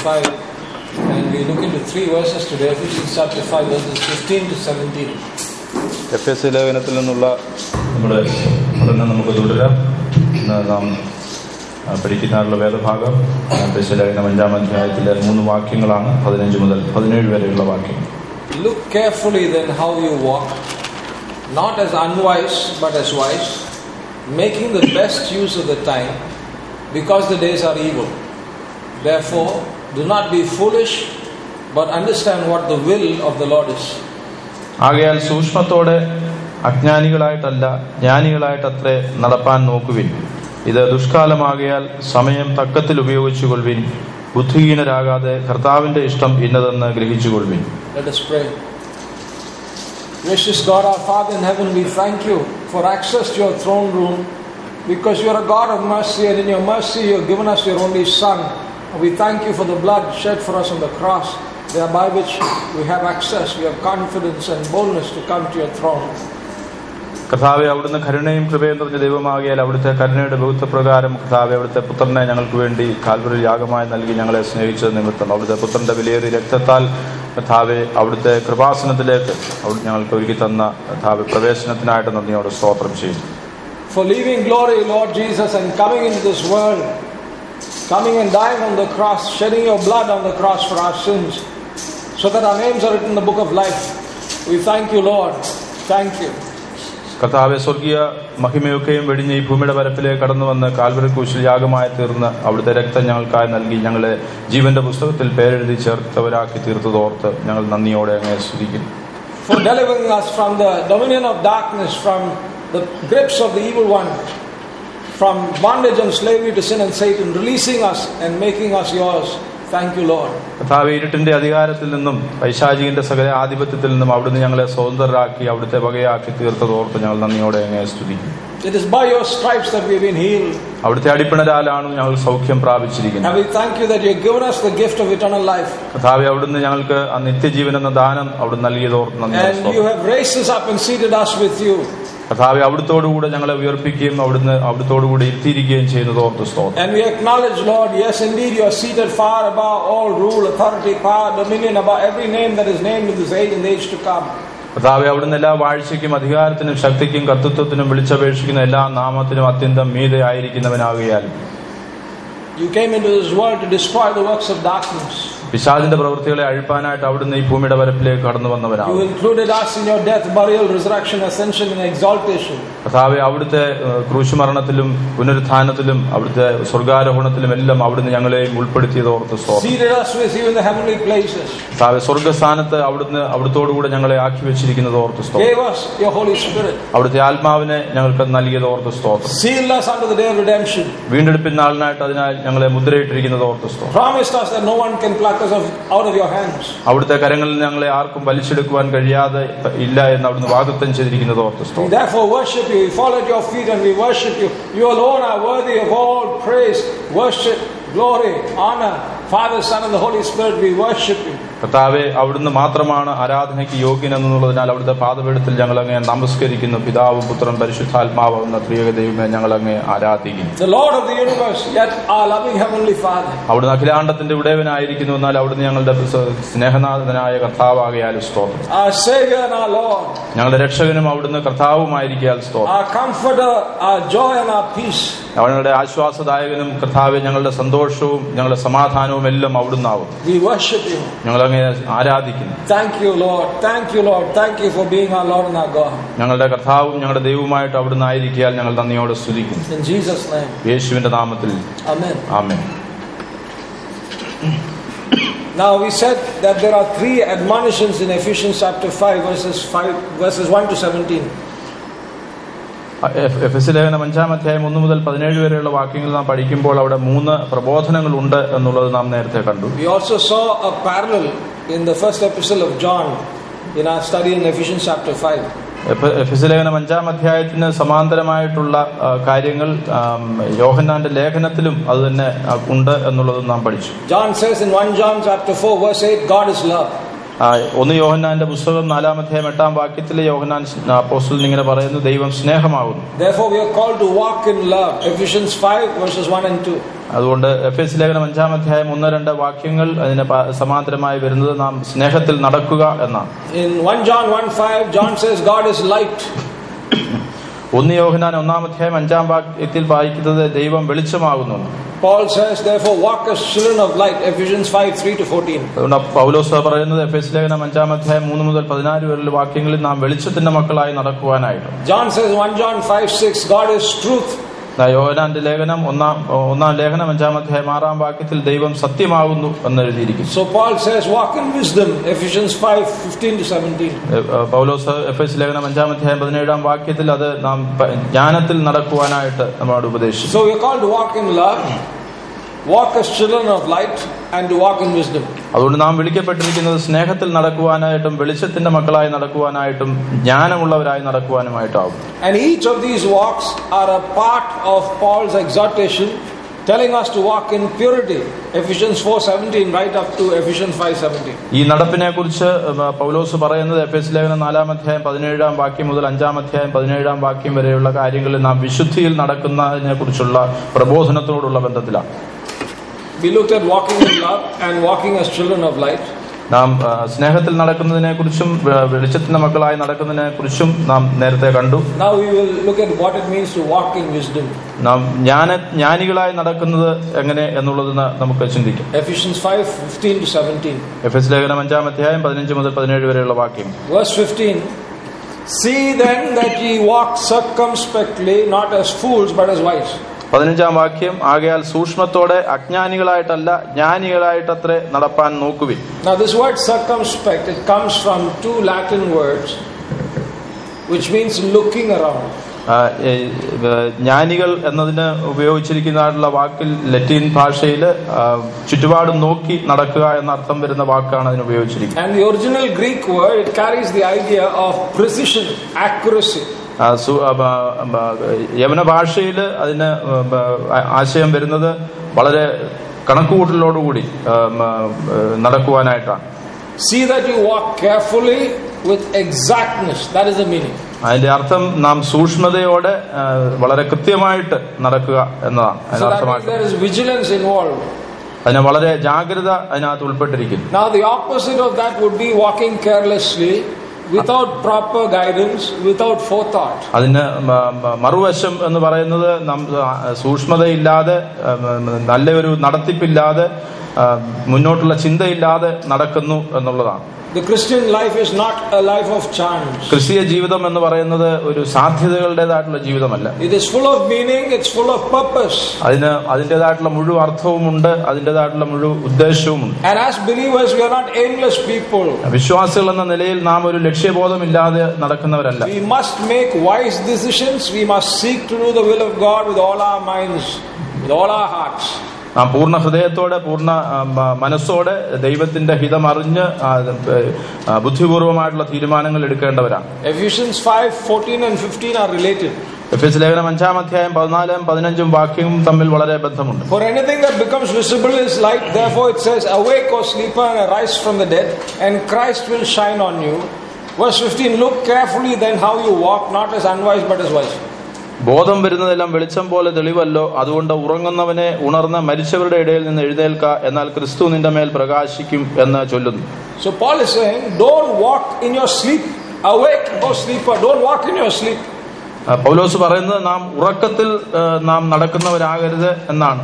5, and we look into three verses today Ephesians chapter 5, verses 15 to 17. Ephesians ലേഖനത്തിൽ നിന്നുള്ള നമ്മുടെ പഠനം നമുക്ക് തുടരാം ഇന്ന് നാം ആ, പഠിക്കാനുള്ള വേദഭാഗം എഫ് എസ് ലേഖനം അഞ്ചാം അധ്യായത്തിലെ മൂന്ന് വാക്യങ്ങളാണ് പതിനഞ്ച് മുതൽ പതിനേഴ് വരെയുള്ള വാക്യങ്ങൾ Look carefully then how you walk, not as unwise, but as wise, making the best use of the time, because the days are evil. Therefore, do not be foolish, but understand what the will of the Lord is. ആകയാൽ സൂക്ഷ്മത്തോടെ അജ്ഞാനികളായിട്ടല്ല ജ്ഞാനികളായിട്ടത്രേ നടപ്പാൻ നോക്കുവിൻ ഇത് ദുഷ്കാലമാകയാൽ സമയം തക്കത്തിൽ ഉപയോഗിച്ചുകൊള്ളുവിൻ ബുദ്ധിഹീനരാകാതെ കർത്താവിന്റെ ഇഷ്ടം ഇന്നതെന്ന് ഗ്രഹിച്ചുകൊള്ളുവിൻ Let us pray. Gracious God, our Father in heaven, we thank you for access to your throne room because you are a God of mercy and in your mercy you have given us your only Son. And we thank you for the blood shed for us on the cross, thereby which we have access, we have confidence and boldness to come to your throne. കർത്താവെ അവിടുന്ന് കരുണയും കൃപയും നിറഞ്ഞ ദൈവമാകിയാൽ അവിടുത്തെ കരുണയുടെ ബഹുത്വപ്രകാരം കർത്താവെ അവിടുത്തെ പുത്രനെ ഞങ്ങൾക്ക് വേണ്ടി കാൽവരി യാഗമായി നൽകി ഞങ്ങളെ സ്നേഹിച്ചത് നിമിത്തം അവിടുത്തെ പുത്രന്റെ വിലയേറിയ രക്തത്താൽ കർത്താവെ അവിടുത്തെ കൃപാസനത്തിലേക്ക് അവിടുന്ന് ഞങ്ങൾക്ക് ഒരുക്കി തന്ന കർത്താവെ പ്രവേശനത്തിനായിട്ട് നന്ദിയോട് സ്തോത്രം ചെയ്യും For leaving glory, Lord Jesus, and coming into this world, coming and dying on the cross, shedding your blood on the cross for our sins, so that our names are written in the book of life. We thank you, Lord. Thank you. കർത്താവെ സ്വർഗീയ മഹിമയൊക്കെയും വെടിഞ്ഞ് ഈ ഭൂമിയുടെ പരപ്പിലേക്ക് കടന്നു വന്ന് Calvary കൂശിൽ യാഗമായി തീർന്ന് അവിടുത്തെ രക്തം ഞങ്ങൾക്കായി നൽകി ഞങ്ങളെ ജീവന്റെ പുസ്തകത്തിൽ പേരെഴുതി ചേർത്തവരാക്കി തീർത്തതോർത്ത് ഞങ്ങൾ നന്ദിയോടെ അങ്ങേ സ്തുതിക്കുന്നു For delivering us from the dominion of darkness, from the grips of the evil one, from bondage and slavery to sin and Satan, releasing us and making us yours. Thank you, Lord. കർത്താവ് ഇരുട്ടിന്റെ അധികാരത്തിൽ നിന്നും പൈശാചികന്റെ സകല ആധിപത്യത്തിൽ നിന്നും അവിടുന്ന് ഞങ്ങളെ സ്വതന്ത്രരാക്കി അവിടുത്തെ വകയാക്കി തീർത്തതോർത്ത് ഞങ്ങൾ നന്ദിയോടെ അങ്ങേ സ്തുതിക്കുന്നു It is by your stripes that we've been healed. അവിടുത്തെ അടിപ്പിണരാലാണ് ഞങ്ങൾ സൗഖ്യം പ്രാപിച്ചിരിക്കുന്നത് And we thank you that you've given us the gift of eternal life. കർത്താവെ അവിടുന്ന് ഞങ്ങൾക്ക് ആ നിത്യജീവൻ എന്ന ദാനം അവിടുന്ന് നൽകിയതോർത്ത് നന്ദിയോടെ And you സ്തോത്രം. have raised us up and seated us with you. കർത്താവെ അവിടുത്തോടുകൂടെ ഞങ്ങളെ ഉയർപ്പിക്കുകയും അവിടുന്ന് അവിടുത്തോടുകൂടെ ഇരുത്തിയിരിക്കുകയും ചെയ്യുന്നതോർത്ത് സ്തോത്രം And we acknowledge, Lord, yes, indeed, you are seated far above all rule, authority, power, dominion, above every name that is named in this age and the age to come. കർത്താവെ അവിടുന്ന് എല്ലാ വാഴ്ചയ്ക്കും അധികാരത്തിനും ശക്തിക്കും കർത്തൃത്വത്തിനും വിളിച്ചപേക്ഷിക്കുന്ന എല്ലാ നാമത്തിനും അത്യന്തം മീതെ ആയിരിക്കുന്നവനാകിയാൽ You came into this world to destroy the works of darkness. പിശാചിന്റെ പ്രവൃത്തികളെ അഴിപ്പാനായിട്ട് അവിടുന്ന് ഈ ഭൂമിയുടെ വരപ്പിലേക്ക് കടന്നു You വന്നവനാണ് included us in your death, burial, resurrection, ascension, and exaltation. കർത്താവെ അവിടുത്തെ ഏഹ്, ക്രൂശുമരണത്തിലും പുനരുത്ഥാനത്തിലും അവിടുത്തെ സ്വർഗാരോഹണത്തിലും എല്ലാം അവിടുന്ന് ഞങ്ങളെയും ഉൾപ്പെടുത്തിയത് ഓർത്ത് സ്തോത്രം Seated us with you in the heavenly places. കർത്താവെ സ്വർഗസ്ഥാനത്ത് അവിടുന്ന് അവിടുത്തോടുകൂടെ ഞങ്ങളെ ആക്കി വെച്ചിരിക്കുന്നത് ഓർത്ത് സ്തോത്രം Gave us your Holy Spirit. അവിടുത്തെ ആത്മാവിനെ ഞങ്ങൾക്ക് നൽകിയത് ഓർത്ത് സ്തോത്രം Sealed us unto the day of redemption. വീണ്ടെടുപ്പിൻ നാളിനായിട്ട് അതിനാൽ ഞങ്ങളെ മുദ്രയിട്ടിരിക്കുന്നത് ഓർത്ത് സ്തോത്രം Promised us that no one can pluck us of- out of your hands. അവിടുത്തെ കരങ്ങളിൽ ഞങ്ങളെ ആർക്കും വലിച്ചെടുക്കുവാൻ കഴിയാതെ ഇല്ല എന്ന് അവിടുന്ന് വാഗ്ദത്തം ചെയ്തിരിക്കുന്നത് ഓർത്ത് We സ്തോത്രം therefore worship you. We fall at your feet and we worship you. You alone are worthy of all praise, worship, glory, honor. Father, Son, and the Holy Spirit, we worship you. കർത്താവെ അവിടുന്ന് മാത്രമാണ് ആരാധനയ്ക്ക് യോഗ്യനെന്നുള്ളതിനാൽ അവിടുത്തെ പാദപീഠത്തിൽ ഞങ്ങൾ അങ്ങേ നമസ്കരിക്കുന്നു പിതാവും പുത്രൻ പരിശുദ്ധാത്മാവ് എന്ന ത്രിയേക ദൈവമേ ഞങ്ങൾ അങ്ങേ ആരാധിക്കുന്നു The Lord of the universe, yet our loving Heavenly Father. അവിടുന്ന് അഖിലാണ്ടത്തിന്റെ ഉടയവനായിരിക്കുന്നു എന്നാൽ അവിടുന്ന് ഞങ്ങളുടെ സ്നേഹനാഥനായ കർത്താവാകയാൽ സ്തോത്രം Our Savior and our Lord. ഞങ്ങളുടെ രക്ഷകനും അവിടുന്ന് കർത്താവുമായിരിക്കാൽ സ്തോത്രം Our Comforter, our joy and our peace. ഞങ്ങളുടെ ആശ്വാസദായകനും കർത്താവെ ഞങ്ങളുടെ സന്തോഷവും ഞങ്ങളുടെ സമാധാനവും എല്ലാം അവിടുന്ന് ആവും We worship you. ഞങ്ങൾ അങ്ങേ ആരാധിക്കുന്നു Thank you, Lord. Thank you, Lord. Thank you for being our Lord and our God. ഞങ്ങളുടെ കർത്താവും ഞങ്ങളുടെ ദൈവവുമായിട്ട് അവിടുന്ന് ആയിരിക്കാൻ ഞങ്ങൾ നന്ദിയോടെ സ്തുതിക്കുന്നു In Jesus' name. യേശുവിന്റെ നാമത്തിൽ Amen. ആമേ Now we said that there are three admonitions in Ephesians chapter 5 verses 5 verses 1 to 17. Ephesians ലേഖനം അഞ്ചാം അധ്യായം ഒന്ന് മുതൽ പതിനേഴ് വരെയുള്ള വാക്യങ്ങൾ നാം പഠിക്കുമ്പോൾ അവിടെ മൂന്ന് പ്രബോധനങ്ങളുണ്ട് എന്നുള്ളത് നാം നേരത്തെ കണ്ടു We also saw a parallel in the first epistle of John in our study in Ephesians chapter 5. Ephesians ലേഖനം അഞ്ചാം അധ്യായത്തിന് സമാന്തരമായിട്ടുള്ള ആ, കാര്യങ്ങൾ ആം, യോഹന്നാന്റെ ലേഖനത്തിലും അത് തന്നെ ആ, ഉണ്ട് എന്നുള്ളത് നാം പഠിച്ചു John says in 1 John chapter 4 verse 8 God is love. ആ, ഒന്ന് യോഹന്നാന്റെ പുസ്തകം നാലാമധ്യായം എട്ടാം വാക്യത്തിലെ യോഹന്നാൻ അപ്പോസ്റ്റലിൻ ഇങ്ങനെ പറയുന്നു ദൈവം സ്നേഹമാകുന്നു Therefore, we are called to walk in love. Ephesians 5, verses 1 and 2. അതുകൊണ്ട് എഫ് എസ് ലേഖനം അഞ്ചാം അധ്യായം ഒന്ന് രണ്ട് വാക്യങ്ങൾ അതിന് പ- സമാന്തരമായി വരുന്നത് നാം സ്നേഹത്തിൽ നടക്കുക എന്നാണ് In 1 John 1 5, John says, God is light. ഒന്ന് യോഹനാൻ ഒന്നാം അധ്യായം അഞ്ചാം വാക്യത്തിൽ വായിക്കുന്നത് ദൈവം വെളിച്ചമാകുന്നു Paul says, therefore, walk as children of light. Ephesians 5 3 to 14. അതുകൊണ്ട് പൗലോസ് പറയുന്നത് എഫ് എസ് ലേഖനം അഞ്ചാം അധ്യായം മൂന്ന് മുതൽ പതിനാറ് വരെയുള്ള വാക്യങ്ങളിൽ നാം വെളിച്ചത്തിന്റെ മക്കളായി നടക്കുവാനായിട്ട് John says, 1 John 5 6, God is truth. ദാ യോഹനാന്റെ ലേഖനം ഒന്നാം ഒന്നാം ലേഖനം അഞ്ചാം അധ്യായം ആറാം വാക്യത്തിൽ ദൈവം സത്യമാകുന്നു എന്ന് എഴുതിയിരിക്കുന്നു So Paul says, walk in wisdom. Ephesians 5 15 to 17. എ- എ, പൗലോസ് എഫ് എസ് ലേഖനം അഞ്ചാം അധ്യായം പതിനേഴാം വാക്യത്തിൽ അത് നാം പ- ജ്ഞാനത്തിൽ നടക്കുവാനായിട്ട് നമ്മോട് ഉപദേശിച്ചു So we're called to walk in love, walk as children of light, and to walk in wisdom. അതുകൊണ്ട് നാം വിളിക്കപ്പെട്ടിരിക്കുന്നത് സ്നേഹത്തിൽ നടക്കുവാനായിട്ടും വെളിച്ചത്തിന്റെ മക്കളായി നടക്കുവാനായിട്ടും ജ്ഞാനമുള്ളവരായി നടക്കുവാനുമായിട്ടാവും And each of these walks are a part of Paul's exhortation telling us to walk in purity. Ephesians 4:17 right up to Ephesians 5:17. ഈ നടപ്പിനെ കുറിച്ച് പൗലോസ് പറയുന്നത് F Ephesians ലേഖനം നാലാം അധ്യായം പതിനേഴാം വാക്യം മുതൽ അഞ്ചാം അധ്യായം പതിനേഴാം വാക്യം വരെയുള്ള കാര്യങ്ങളിൽ നാം വിശുദ്ധിയിൽ നടക്കുന്നതിനെ കുറിച്ചുള്ള പ്രബോധനത്തോടുള്ള ബന്ധത്തിലാണ് We looked at walking in love and walking as children of light. നാം ആ, സ്നേഹത്തിൽ നടക്കുന്നതിനെ കുറിച്ചും വെളിച്ചത്തിന്റെ മക്കളായി നടക്കുന്നതിനെ കുറിച്ചും നാം നേരത്തെ കണ്ടു Now we will look at what it means to walk in wisdom. നാം ജ്ഞാന ജ്ഞാനികളായി നടക്കുന്നത് എങ്ങനെ എന്നുള്ളത് ന- നമുക്ക് ചിന്തിക്കാം Ephesians 5:15 to 17. എഫ് എസ് ലേഖനം അഞ്ചാം അധ്യായം പതിനഞ്ച് മുതൽ പതിനേഴ് വരെയുള്ള വാക്യം Verse 15 See then that ye walk circumspectly, not as fools, but as wise. പതിനഞ്ചാം വാക്യം ആകയാൽ സൂക്ഷ്മത്തോടെ അജ്ഞാനികളായിട്ടല്ല ജ്ഞാനികളായിട്ടത്രേ നടപ്പാൻ നോക്കുവിൻ Now, this word circumspect, it comes from two Latin words, which means looking around. ആ, ഏ, ഏ, ജ്ഞാനികൾ എന്നതിന് ഉപയോഗിച്ചിരിക്കുന്നതായിട്ടുള്ള വാക്കിൽ ലത്തീൻ ഭാഷയിൽ ചുറ്റുപാടും നോക്കി നടക്കുക എന്ന അർത്ഥം വരുന്ന വാക്കാണ് അതിന് ഉപയോഗിച്ചിരിക്കുന്നത് And the original Greek word, it carries the idea of precision, accuracy. ആ, സു- ആ, ബ- ബ- യവന ഭാഷയിൽ അതിന് ബ- ആ- ആശയം വരുന്നത് വളരെ കണക്കുകൂട്ടലോടുകൂടി ആ, മ, ഏ, നടക്കുവാനായിട്ടാണ് See that you walk carefully with exactness. That is the meaning. അതിന്റെ അർത്ഥം നാം സൂക്ഷ്മതയോടെ ആ, വളരെ കൃത്യമായിട്ട് നടക്കുക എന്നതാണ് So that means അതിനർത്ഥമാക്കുന്നത് there is vigilance involved. അതിന് വളരെ ജാഗ്രത അതിനകത്ത് ഉൾപ്പെട്ടിരിക്കുന്നു Now, the opposite of that would be walking carelessly, without proper guidance, without forethought. അതിന് മ- മ- മറുവശം എന്ന് പറയുന്നത് നം സൂക്ഷ്മതയില്ലാതെ ആ, മ- നല്ലൊരു നടത്തിപ്പില്ലാതെ ആ, മുന്നോട്ടുള്ള ചിന്തയില്ലാതെ നടക്കുന്നു എന്നുള്ളതാണ് The Christian life is not a life of chance. ക്രിസ്തീയ ജീവിതം എന്ന് പറയുന്നത് ഒരു സാധ്യതകളുടേതായിട്ടുള്ള ജീവിതമല്ല It is full of meaning, it's full of purpose. അതിന് അതിൻ്റെതായിട്ടുള്ള മുഴുവൻ അർത്ഥവുമുണ്ട് അതിൻ്റെതായിട്ടുള്ള മുഴുവൻ ഉദ്ദേശവുമുണ്ട് And as believers, we are not aimless people. വിശ്വാസികൾ എന്ന നിലയിൽ നാം ഒരു ലക്ഷ്യബോധമില്ലാതെ നടക്കുന്നവരല്ല We must make wise decisions. We must seek to do the will of God with all our minds, with all our hearts. നാം പൂർണ്ണ ഹൃദയത്തോടെ പൂർണ്ണ ആ, മ- മനസ്സോടെ ദൈവത്തിന്റെ ഹിതമറിഞ്ഞ് ആ, ആ, ബുദ്ധിപൂർവമായിട്ടുള്ള തീരുമാനങ്ങൾ എടുക്കേണ്ടവരാണ് Ephesians 5 14 and 15 are related. Ephesians ലേഖനം അഞ്ചാം അധ്യായം പതിനാലും പതിനഞ്ചും വാക്യവും തമ്മിൽ വളരെ ബന്ധമുണ്ട് For anything that becomes visible is light. Therefore, it says, Awake, O sleeper, and arise from the dead, and Christ will shine on you. Verse 15 Look carefully then how you walk, not as unwise, but as wise. ബോധം വരുന്നതെല്ലാം വെളിച്ചം പോലെ തെളിവല്ലോ അതുകൊണ്ട് ഉറങ്ങുന്നവനെ ഉണർന്ന് മരിച്ചവരുടെ ഇടയിൽ നിന്ന് എഴുന്നേൽക്ക എന്നാൽ ക്രിസ്തു നിന്റെ മേൽ പ്രകാശിക്കും എന്ന് ചൊല്ലുന്നു So, Paul is saying, Don't walk in your sleep. Awake, O sleeper, don't walk in your sleep. ആ, പൗലോസ് പറയുന്നത് നാം ഉറക്കത്തിൽ ആ, നാം നടക്കുന്നവരാകരുത് എന്നാണ്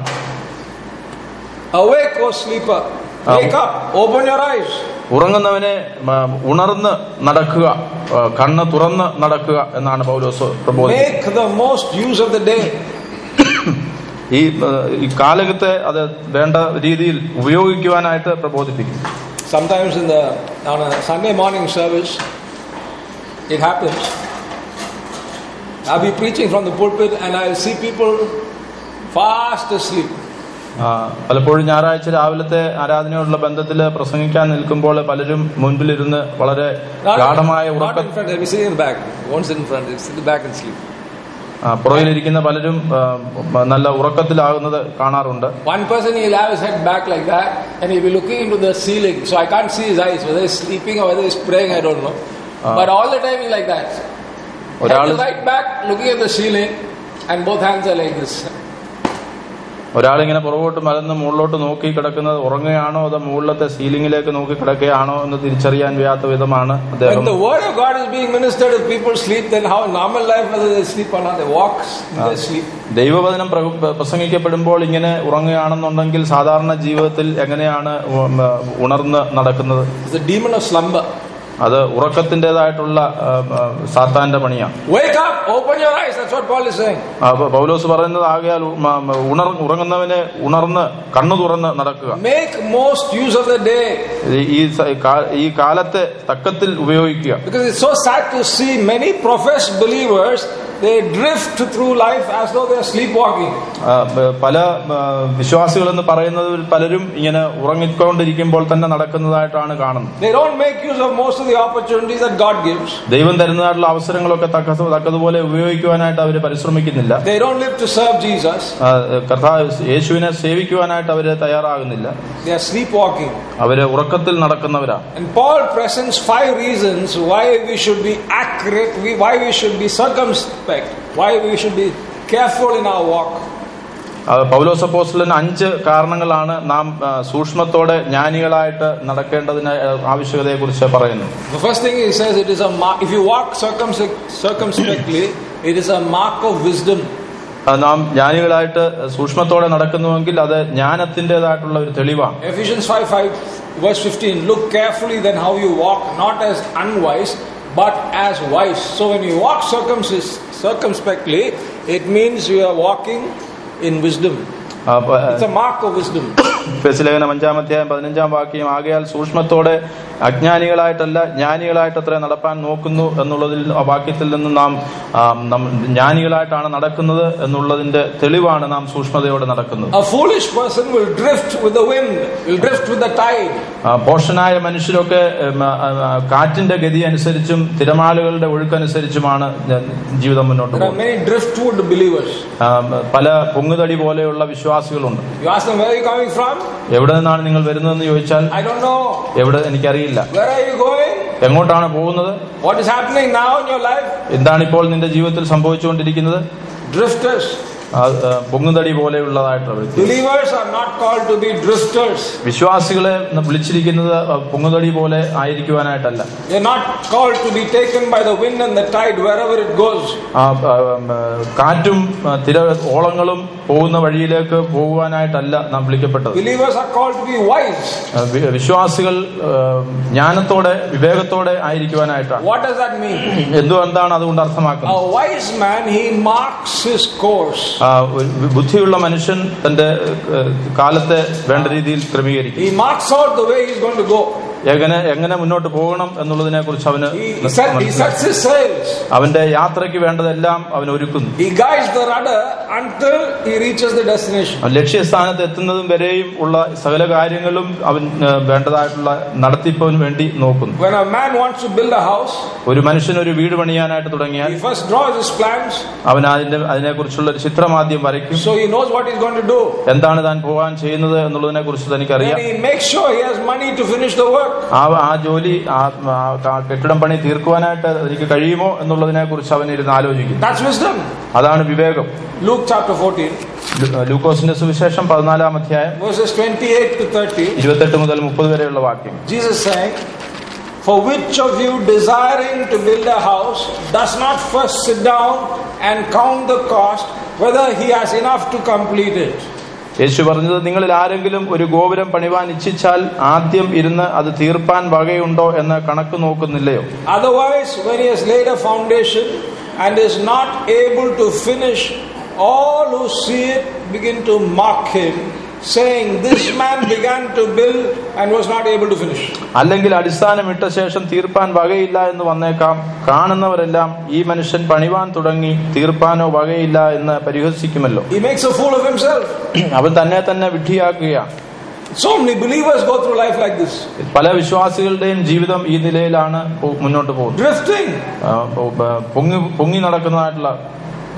Awake, O sleeper. Wake up, open your eyes. ഉറങ്ങുന്നവനെ ആ, ഉണർന്ന് നടക്കുക ആ, കണ്ണ് തുറന്ന് നടക്കുക എന്നാണ് പൗലോസ് പ്രബോധിക്കുന്നത് Make the most use of the day. ഈ ആ, ഈ കാലഘട്ടത്തെ അത് വേണ്ട രീതിയിൽ ഉപയോഗിക്കുവാനായിട്ട് പ്രബോധിപ്പിക്കും Sometimes in the on a Sunday morning service, it happens. I'll be preaching from the pulpit and I'll see people fast asleep. ആ, പലപ്പോഴും ഞായറാഴ്ച രാവിലത്തെ ആരാധനയോടുള്ള ബന്ധത്തിൽ പ്രസംഗിക്കാൻ നിൽക്കുമ്പോൾ പലരും മുൻപിലിരുന്ന് വളരെ Not, ഗാഠമായ not ഉറക്ക in front, they'll be sitting in the back. Won't sit in front, they'll sit in the back and sleep. ആ, പുറകിലിരിക്കുന്ന പലരും ആ, നല്ല ഉറക്കത്തിലാകുന്നത് കാണാറുണ്ട് One person he'll have his head back like that and he'll be looking into the ceiling. So I can't see his eyes, whether he's sleeping or whether he's praying, I don't know. Ah. But all the time he's like that. ഒരാൾ Head is right back, looking at the ceiling, and both hands are like this. ഒരാളിങ്ങനെ പുറകോട്ട് മലന്ന് മുകളിലോട്ട് നോക്കി കിടക്കുന്നത് ഉറങ്ങുകയാണോ അതോ മുകളിലത്തെ സീലിംഗിലേക്ക് നോക്കി കിടക്കുകയാണോ എന്ന് തിരിച്ചറിയാൻ വയ്യാത്ത വിധമാണ് അദ്ദേഹം When the word of God is being ministered, if people sleep, then how normal life, whether they sleep or not, they walk in their sleep. ദൈവവചനം പ്ര- പ്രസംഗിക്കപ്പെടുമ്പോൾ ഇങ്ങനെ ഉറങ്ങുകയാണെന്നുണ്ടെങ്കിൽ സാധാരണ ജീവിതത്തിൽ എങ്ങനെയാണ് ഉം, ഉണർന്ന് നടക്കുന്നത് It's the demon of slumber. അത് ഉറക്കത്തിൻ്റെതായിട്ടുള്ള ആ, ആ, സാത്താന്റെ പണിയാണ് Wake up, open your eyes. That's what Paul is saying. അപ്പൊ പൗലോസ് പറയുന്നത് ആകയാൽ ഉ- മ- മ- ഉണർ ഉറങ്ങുന്നവനെ ഉണർന്ന് കണ്ണു തുറന്ന് നടക്കുക Make most use of the day. ഈ- ഈ സ- കാ- ഈ കാലത്തെ തക്കത്തിൽ ഉപയോഗിക്കുക Because it's so sad to see many professed believers, they drift through life as though they are sleepwalking. ആ, ബ- പല ആ, വിശ്വാസികളെന്ന് പറയുന്നതിൽ പലരും ഇങ്ങനെ ഉറങ്ങിക്കൊണ്ടിരിക്കുമ്പോൾ തന്നെ നടക്കുന്നതായിട്ടാണ് കാണുന്നത് They don't make use of most of the opportunities that God gives. ദൈവം തരുന്നതായിട്ടുള്ള അവസരങ്ങളൊക്കെ തക്ക തക്കതുപോലെ ഉപയോഗിക്കുവാനായിട്ട് അവർ പരിശ്രമിക്കുന്നില്ല They don't live to serve Jesus. ആ, കർത്താവ് യേശുവിനെ സേവിക്കുവാനായിട്ട് അവര് തയ്യാറാകുന്നില്ല They are sleepwalking. അവര് ഉറക്കത്തിൽ നടക്കുന്നവരാ And Paul presents five reasons why we should be accurate, we- why we should be circumspect, why we should be careful in our walk. ആ, പൗലോസ് അപ്പോസ്തലൻ അഞ്ച് കാരണങ്ങളാണ് നാം ആ, സൂക്ഷ്മത്തോടെ ജ്ഞാനികളായിട്ട് നടക്കേണ്ടതിന് ആവശ്യകതയെ കുറിച്ച് പറയുന്നത് The first thing he says, it is a mark, if you walk circumspect, circumspectly, it is a mark of wisdom. അത് നാം ജ്ഞാനികളായിട്ട് സൂക്ഷ്മത്തോടെ നടക്കുന്നുവെങ്കിൽ അത് ജ്ഞാനത്തിൻ്റെതായിട്ടുള്ള ഒരു തെളിവാണ് Ephesians 5 5, verse 15 Look carefully then how you walk, not as unwise, but as wise. So when you walk circumcis- circumspectly, it means you are walking in wisdom. ആ, പ- It's a mark of wisdom. ഫെസിലേഖനം അഞ്ചാം അധ്യായം പതിനഞ്ചാം വാക്യം ആകയാൽ സൂക്ഷ്മത്തോടെ അജ്ഞാനികളായിട്ടല്ല ജ്ഞാനികളായിട്ട് അത്ര നടപ്പാൻ നോക്കുന്നു എന്നുള്ളതിൽ ആ വാക്യത്തിൽ നിന്ന് നാം ആ, നം- ജ്ഞാനികളായിട്ടാണ് നടക്കുന്നത് എന്നുള്ളതിന്റെ തെളിവാണ് നാം സൂക്ഷ്മതയോടെ നടക്കുന്നത് A foolish person will drift with the wind, will drift with the tide. ആ, പോഷനായ മനുഷ്യരൊക്കെ ഉം, ആ, ആ, കാറ്റിന്റെ ഗതി അനുസരിച്ചും തിരമാലകളുടെ ഒഴുക്കനുസരിച്ചുമാണ് ജ- ജീവിതം മുന്നോട്ട് There are പോകുന്നത് many driftwood believers. ആ, പല പൊങ്ങുതടി പോലെയുള്ള വിശ്വാസികളുണ്ട് You ask them, where are you coming from? എവിടെ നിന്നാണ് നിങ്ങൾ വരുന്നതെന്ന് ചോദിച്ചാൽ I don't know. എവിടെ എനിക്കറിയില്ല Where are you going? എങ്ങോട്ടാണ് പോകുന്നത് What is happening now in your life? എന്താണ് ഇപ്പോൾ നിന്റെ ജീവിതത്തിൽ സംഭവിച്ചുകൊണ്ടിരിക്കുന്നത് Drifters. ആ, ആ, പൊങ്ങുതടി പോലെയുള്ളതായിട്ടുള്ള വ്യക്തി Believers are not called to be drifters. വിശ്വാസികളെ വിളിച്ചിരിക്കുന്നത് ആ, പൊങ്ങുതടി പോലെ ആയിരിക്കുവാനായിട്ടല്ല They're not called to be taken by the wind and the tide wherever it goes. ആ, ആ, ആ, കാറ്റും ആ, തിര ഓളങ്ങളും പോകുന്ന വഴിയിലേക്ക് പോകുവാനായിട്ടല്ല നാം വിളിക്കപ്പെട്ടത് Believers are called to be wise. ആ, വി- വിശ്വാസികൾ ആ, ജ്ഞാനത്തോടെ വിവേകത്തോടെ ആയിരിക്കുവാനായിട്ടാണ് What does that mean? എന്തുകൊണ്ടാണ് അതുകൊണ്ട് അർത്ഥമാക്കുന്നത് A wise man, he marks his course. ആ, ഒരു ബുദ്ധിയുള്ള മനുഷ്യൻ തന്റെ ഏഹ്, കാലത്തെ വേണ്ട രീതിയിൽ ക്രമീകരിക്കും He marks out the way he's going to go. എങ്ങനെ എങ്ങനെ മുന്നോട്ട് പോകണം എന്നുള്ളതിനെ കുറിച്ച് അവന് He, he, set, he sets his sails. അവന്റെ യാത്രയ്ക്ക് വേണ്ടതെല്ലാം അവൻ ഒരുക്കുന്നു He guides the rudder until he reaches the destination. അവൻ ലക്ഷ്യസ്ഥാനത്ത് എത്തുന്നതും വരെയും ഉള്ള സകല കാര്യങ്ങളും അവൻ ഏഹ്, വേണ്ടതായിട്ടുള്ള നടത്തിപ്പിന് വേണ്ടി നോക്കുന്നു When a man wants to build a house, ഒരു മനുഷ്യൻ ഒരു വീട് പണിയാനായിട്ട് തുടങ്ങിയാൽ he first draws his plans അവൻ അതിന്റെ അതിനെക്കുറിച്ചുള്ള ഒരു ചിത്രം ആദ്യം വരയ്ക്കും so he knows what he's going to do. എന്താണ് താൻ പോകാൻ ചെയ്യുന്നത് എന്നുള്ളതിനെ കുറിച്ച് തനിക്കറിയാം Then he makes sure he has money to finish the work. ആ ആ ജോലി ആ ആ ക- കെട്ടിടം പണി തീർക്കുവാനായിട്ട് എനിക്ക് കഴിയുമോ എന്നുള്ളതിനെ കുറിച്ച് അവൻ ഇരുന്ന് ആലോചിക്കും That's wisdom. അതാണ് വിവേകം Luke chapter 14, ലൂ- ലൂക്കോസിന്റെ സുവിശേഷം പതിനാലാം അധ്യായം verses 28 to 30. ഇരുപത്തെട്ട് മുതൽ മുപ്പത് വരെയുള്ള വാക്യം Jesus saying, For which of you desiring to build a house does not first sit down and count the cost, whether he has enough to complete it? യേശു പറഞ്ഞത് നിങ്ങളിൽ ആരെങ്കിലും ഒരു ഗോപുരം പണിവാൻ ഇച്ഛിച്ചാൽ ആദ്യം ഇരുന്ന് അത് തീർപ്പാൻ വകയുണ്ടോ എന്ന് കണക്ക് നോക്കുന്നില്ലയോ Otherwise, when he has laid a foundation and is not able to finish, all who see it begin to mock him, saying, This man began to build and was not able to finish. അല്ലെങ്കിൽ അടിസ്ഥാനം ഇട്ട ശേഷം തീർപ്പാൻ വകയില്ല എന്ന് വന്നേക്കാം കാണുന്നവരെല്ലാം ഈ മനുഷ്യൻ പണിവാൻ തുടങ്ങി തീർപ്പാനോ വകയില്ല എന്ന് പരിഹസിക്കുമല്ലോ He makes a fool of himself. അവൻ തന്നെ തന്നെ വിഡ്ഢിയാക്കുകയാണ് So many believers go through life like this, പല വിശ്വാസികളുടെയും ജീവിതം ഈ നിലയിലാണ് പോ- മുന്നോട്ട് പോകുന്നത് drifting. ആ, പൊ- പൊ- പൊങ്ങി പൊങ്ങി നടക്കുന്നതായിട്ടുള്ള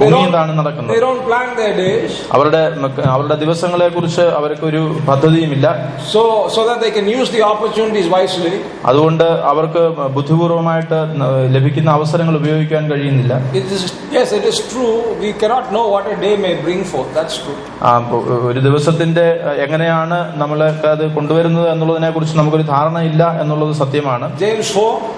They പൊങ്ങിയും don't, താണും നടക്കുന്നത് they don't plan their days അവരുടെ മക്ക- അവരുടെ ദിവസങ്ങളെ കുറിച്ച് അവർക്ക് ഒരു പദ്ധതിയുമില്ല so, so that they can use the opportunities wisely. അതുകൊണ്ട് അവർക്ക് ബുദ്ധിപൂർവമായിട്ട് ലഭിക്കുന്ന അവസരങ്ങൾ ഉപയോഗിക്കാൻ കഴിയുന്നില്ല It is, yes, it is true. We cannot know what a day may bring forth. That's true. ആ, ഒ- ഒരു ദിവസത്തിന്റെ അഹ്, എങ്ങനെയാണ് നമ്മൾ അത് കൊണ്ടുവരുന്നത് എന്നുള്ളതിനെ കുറിച്ച് നമുക്കൊരു ധാരണയില്ല എന്നുള്ളത് സത്യമാണ് James 4,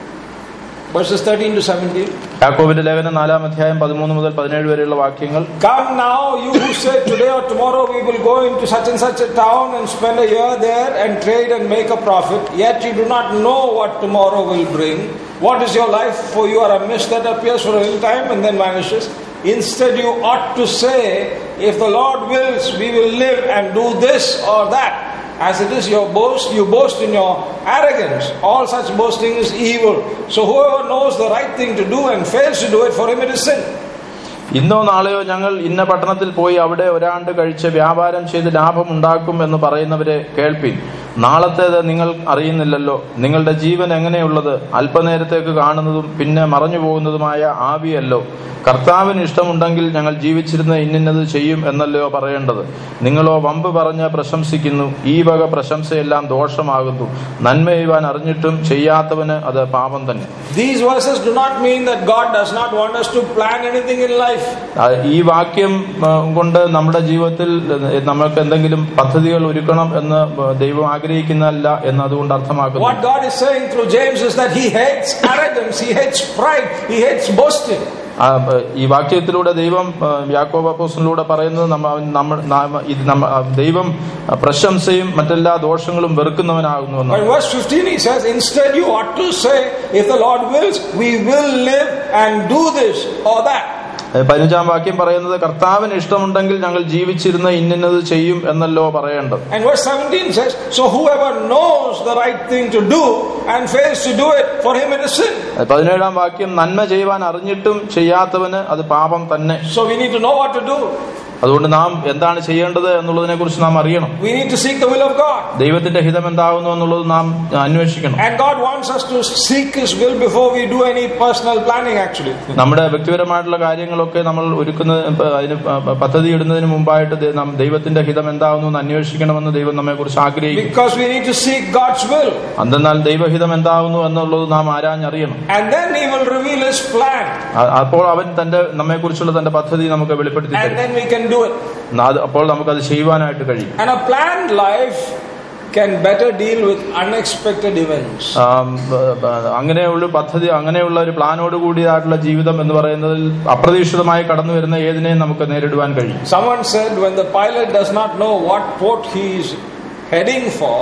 verses 13 to 17. യാക്കോബിന്റെ ലേഖനം നാലാം അധ്യായം പതിമൂന്ന് മുതൽ പതിനേഴ് വരെയുള്ള വാക്യങ്ങൾ Come now, you who say today or tomorrow we will go into such and such a town and spend a year there and trade and make a profit, yet you do not know what tomorrow will bring. What is your life? For you are a mist that appears for a little time and then vanishes. Instead, you ought to say, If the Lord wills, we will live and do this or that. As it is your boast, you boast in your arrogance. All such boasting is evil. So whoever knows the right thing to do and fails to do it, for him it is sin. ഇന്നോ നാളെയോ ഞങ്ങൾ ഇന്ന പട്ടണത്തിൽ പോയി അവിടെ ഒരാണ്ട് കഴിച്ച് വ്യാപാരം ചെയ്ത് ലാഭമുണ്ടാക്കും എന്ന് പറയുന്നവരെ കേൾപ്പിൻ നാളത്തേത് നിങ്ങൾ അറിയുന്നില്ലല്ലോ നിങ്ങളുടെ ജീവൻ എങ്ങനെയുള്ളത് അല്പനേരത്തേക്ക് കാണുന്നതും പിന്നെ മറഞ്ഞു പോകുന്നതുമായ ആവിയല്ലോ കർത്താവിന് ഇഷ്ടമുണ്ടെങ്കിൽ ഞങ്ങൾ ജീവിച്ചിരുന്ന ഇന്നിന്നത് ചെയ്യും എന്നല്ലയോ പറയേണ്ടത് നിങ്ങളോ വമ്പ് പറഞ്ഞ് പ്രശംസിക്കുന്നു ഈ വക പ്രശംസയെല്ലാം ദോഷമാകുന്നു നന്മ ചെയ്യുവാൻ അറിഞ്ഞിട്ടും ചെയ്യാത്തവന് അത് പാപം തന്നെ These verses do not mean that God does not want us to plan anything in life. ആ, ഈ വാക്യം ആ, കൊണ്ട് നമ്മുടെ ജീവിതത്തിൽ നമുക്ക് എന്തെങ്കിലും പദ്ധതികൾ ഒരുക്കണം എന്ന് ദൈവം ആഗ്രഹിക്കുന്നതല്ല എന്ന് അതുകൊണ്ട് അർത്ഥമാക്കുന്നു What God is saying through James is that He hates arrogance, He hates pride, He hates boasting. ആ, ഈ വാക്യത്തിലൂടെ ദൈവം ആ, യാക്കോബ അപ്പോസ്തലനിലൂടെ പറയുന്നത് നമ്മ നമ്മ നാമ- ഇത് നമ്മ- ആ, ദൈവം പ്രശംസയും മറ്റെല്ലാ ദോഷങ്ങളും വെറുക്കുന്നവനാകുന്നു But in verse 15 he says, Instead, you ought to say, If the Lord wills, we will live and do this or that. പതിനഞ്ചാം വാക്യം പറയുന്നത് കർത്താവിന് ഇഷ്ടമുണ്ടെങ്കിൽ ഞങ്ങൾ ജീവിച്ചിരുന്ന ഇന്നത് ചെയ്യും എന്നല്ലോ പറയേണ്ടത് And verse 17 says, So whoever knows the right thing to do and fails to do it, for him it is sin. പതിനേഴാം വാക്യം നന്മ ചെയ്യുവാൻ അറിഞ്ഞിട്ടും ചെയ്യാത്തവന് അത് പാപം തന്നെ So we need to know what to do. അതുകൊണ്ട് നാം എന്താണ് ചെയ്യേണ്ടത് എന്നുള്ളതിനെ കുറിച്ച് നാം അറിയണം We need to seek the will of God. ദൈവത്തിന്റെ ഹിതം എന്താകുന്നു എന്നുള്ളത് നാം അന്വേഷിക്കണം And God wants us to seek His will before we do any personal planning, actually. നമ്മുടെ വ്യക്തിപരമായിട്ടുള്ള കാര്യങ്ങളൊക്കെ നമ്മൾ ഒരുക്കുന്ന അതിന് പദ്ധതി ഇടുന്നതിന് മുമ്പായിട്ട് ദൈ- നാം ദൈവത്തിന്റെ ഹിതം എന്താകുന്നു എന്ന് അന്വേഷിക്കണമെന്ന് ദൈവം നമ്മെ കുറിച്ച് ആഗ്രഹിക്കും Because we need to seek God's will. എന്തെന്നാൽ ദൈവഹിതം എന്താകുന്നു എന്നുള്ളത് നാം ആരാഞ്ഞറിയണം And then He will reveal His plan. അ- അപ്പോൾ അവൻ തന്റെ നമ്മെ കുറിച്ചുള്ള തന്റെ പദ്ധതി നമുക്ക് വെളിപ്പെടുത്തി And തരും then we can do it. അത് അപ്പോൾ നമുക്കത് ചെയ്യുവാനായിട്ട് കഴിയും And a planned life can better deal with unexpected events. ആം, ബ- ബ- അങ്ങനെയുള്ള പദ്ധതി അങ്ങനെയുള്ള ഒരു പ്ലാനോട് കൂടിയതായിട്ടുള്ള ജീവിതം എന്ന് പറയുന്നതിൽ അപ്രതീക്ഷിതമായി കടന്നു വരുന്ന ഏതിനെയും നമുക്ക് നേരിടുവാൻ കഴിയും Someone said when the pilot does not know what port he is heading for,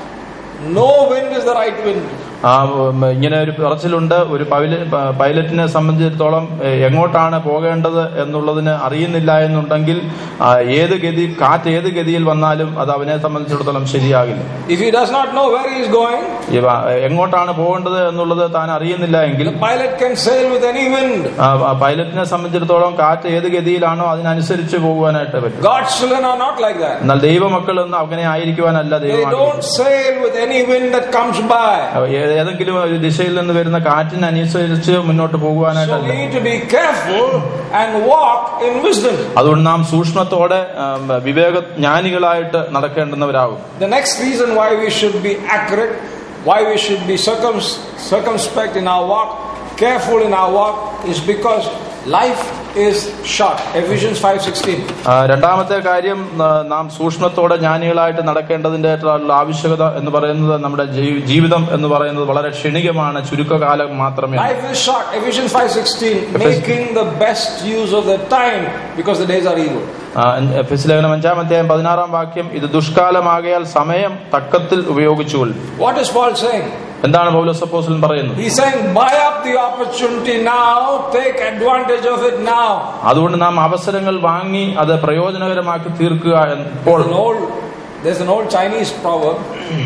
no wind is the right wind. ആ ഉം, ഇങ്ങനെ ഒരു പറച്ചിലുണ്ട് ഒരു പൈല- പ- പൈലറ്റിനെ സംബന്ധിച്ചിടത്തോളം എ, എങ്ങോട്ടാണ് പോകേണ്ടത് എന്നുള്ളതിന് അറിയുന്നില്ല എന്നുണ്ടെങ്കിൽ ആ, ഏത് ഗതി കാറ്റ് ഏത് ഗതിയിൽ വന്നാലും അത് അവനെ സംബന്ധിച്ചിടത്തോളം ശരിയാകില്ല If he does not know where he is going, ഇവ എങ്ങോട്ടാണ് പോകേണ്ടത് എന്നുള്ളത് താൻ അറിയുന്നില്ല എങ്കിൽ the pilot can sail with any wind. ആ, ആ, പൈലറ്റിനെ സംബന്ധിച്ചിടത്തോളം കാറ്റ് ഏത് ഗതിയിലാണോ അതിനനുസരിച്ച് പോകുവാനായിട്ട് പറ്റും God's children are not like that. എന്നാൽ ദൈവമക്കൾ ഒന്നും അങ്ങനെ ആയിരിക്കുവാനല്ല They ദൈവം don't sail with any wind that comes by. ആഗ്രഹിക്കുന്നത്. ഏതെങ്കിലും ഒരു ദിശയിൽ നിന്ന് വരുന്ന കാറ്റിനനുസരിച്ച് മുന്നോട്ട് So പോകുവാനായിട്ടല്ല we need to be careful and walk in wisdom. അതുകൊണ്ട് നാം സൂക്ഷ്മത്തോടെ ആം, വിവേക ജ്ഞാനികളായിട്ട് നടക്കേണ്ടുന്നവരാകും The next reason why we should be accurate, why we should be circum- circumspect in our walk, careful in our walk, is because life is short. Ephesians 5:16. ആ, രണ്ടാമത്തെ കാര്യം ആ, നാം സൂക്ഷ്മത്തോടെ ജ്ഞാനികളായിട്ട് നടക്കേണ്ടതിന്റെ ആയിട്ടുള്ള ആവശ്യകത എന്ന് പറയുന്നത് നമ്മുടെ ജീ- ജീവിതം എന്ന് പറയുന്നത് വളരെ ക്ഷണികമാണ് ചുരുക്കകാലം മാത്രമേ Life is short. Ephesians 5:16, making the best use of the time because the days are evil. ആ, എഫെസ് ലേഖനം അഞ്ചാം അധ്യായം പതിനാറാം വാക്യം ഇത് ദുഷ്കാലമാകയാൽ സമയം തക്കത്തിൽ ഉപയോഗിച്ചുകൊള്ളു What is Paul saying? എന്താണ് പൗലോസപ്പോസൻ പറയുന്നത് He's saying, buy up the opportunity now, take advantage of it now. അതുകൊണ്ട് നാം അവസരങ്ങൾ വാങ്ങി അത് പ്രയോജനകരമാക്കി തീർക്കുക എന്ന് ഇപ്പോൾ There's an old, there's an old Chinese proverb.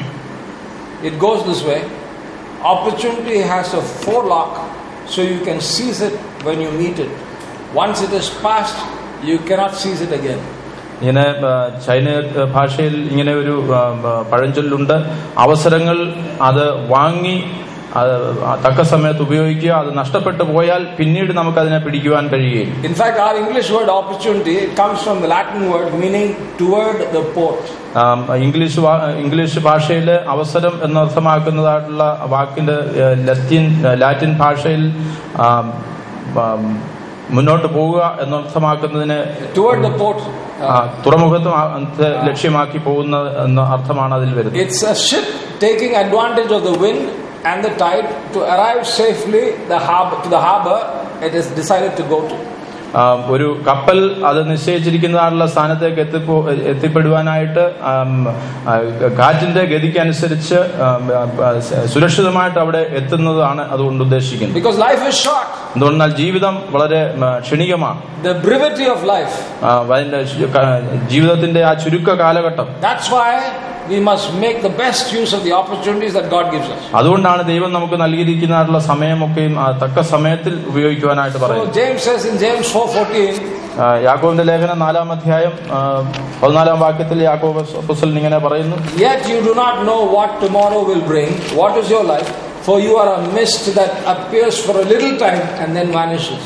It goes this way: opportunity has a forelock, so you can seize it when you meet it. Once it is past, you cannot seize it again. ഇങ്ങനെ ആ, China ആ, ഭാഷയിൽ ഇങ്ങനെ ഒരു ആ, ആ, പഴഞ്ചൊല്ലുണ്ട് അവസരങ്ങൾ അത് വാങ്ങി അത് തക്ക സമയത്ത് ഉപയോഗിക്കുക അത് നഷ്ടപ്പെട്ടു പോയാൽ പിന്നീട് നമുക്കതിനെ പിടിക്കുവാൻ കഴിയുകയും In fact, our English word opportunity it comes from the Latin word meaning toward the port. Um, English വാ- ഇംഗ്ലീഷ് ഭാഷയിൽ അവസരം എന്നർത്ഥമാക്കുന്നതായിട്ടുള്ള വാക്കിന്റെ ഏഹ്, ലത്തീൻ ലാറ്റിൻ ഭാഷയിൽ ആം, ആം, മുന്നോട്ട് പോവുക എന്നർത്ഥമാക്കുന്നതിന് Toward the port. ആ, തുറമുഖത്ത് ആ- ത്തെ ലക്ഷ്യമാക്കി പോകുന്ന എന്ന അർത്ഥമാണ് അതിൽ വരുന്നത് It's a ship taking advantage of the wind and the tide to arrive safely the harbor, to the harbor it is decided to go to. ആ, ഒരു കപ്പൽ അത് നിശ്ചയിച്ചിരിക്കുന്നതായുള്ള സ്ഥാനത്തേക്ക് എത്തിപ്പോ എത്തിപ്പെടുവാനായിട്ട് ആം, ആ, കാറ്റിന്റെ ഗതിക്കനുസരിച്ച് ആം, ആ, സുരക്ഷിതമായിട്ട് അവിടെ എത്തുന്നതാണ് അതുകൊണ്ട് ഉദ്ദേശിക്കുന്നത് Because life is short. എന്തുകൊണ്ടാൽ ജീവിതം വളരെ ആ, ക്ഷണികമാണ് The brevity of life. ആ, അതിന്റെ ശു- ക- ജീവിതത്തിന്റെ ആ ചുരുക്ക കാലഘട്ടം That's why we must make the best use of the opportunities that God gives us. അതുകൊണ്ടാണ് ദൈവം നമുക്ക് നൽകിയിരിക്കുന്നതായിട്ടുള്ള സമയമൊക്കെയും ആ തക്ക സമയത്തിൽ ഉപയോഗിക്കുവാനായിട്ട് So പറയുന്നത് James says in James 4:14, ആ, യാക്കോബിന്റെ ലേഖനം നാലാം അധ്യായം ആ, പതിനാലാം വാക്യത്തിൽ യാക്കോബ് അപ്പോസ്തലൻ ഇങ്ങനെ പറയുന്നു Yet you do not know what tomorrow will bring. What is your life? For you are a mist that appears for a little time and then vanishes.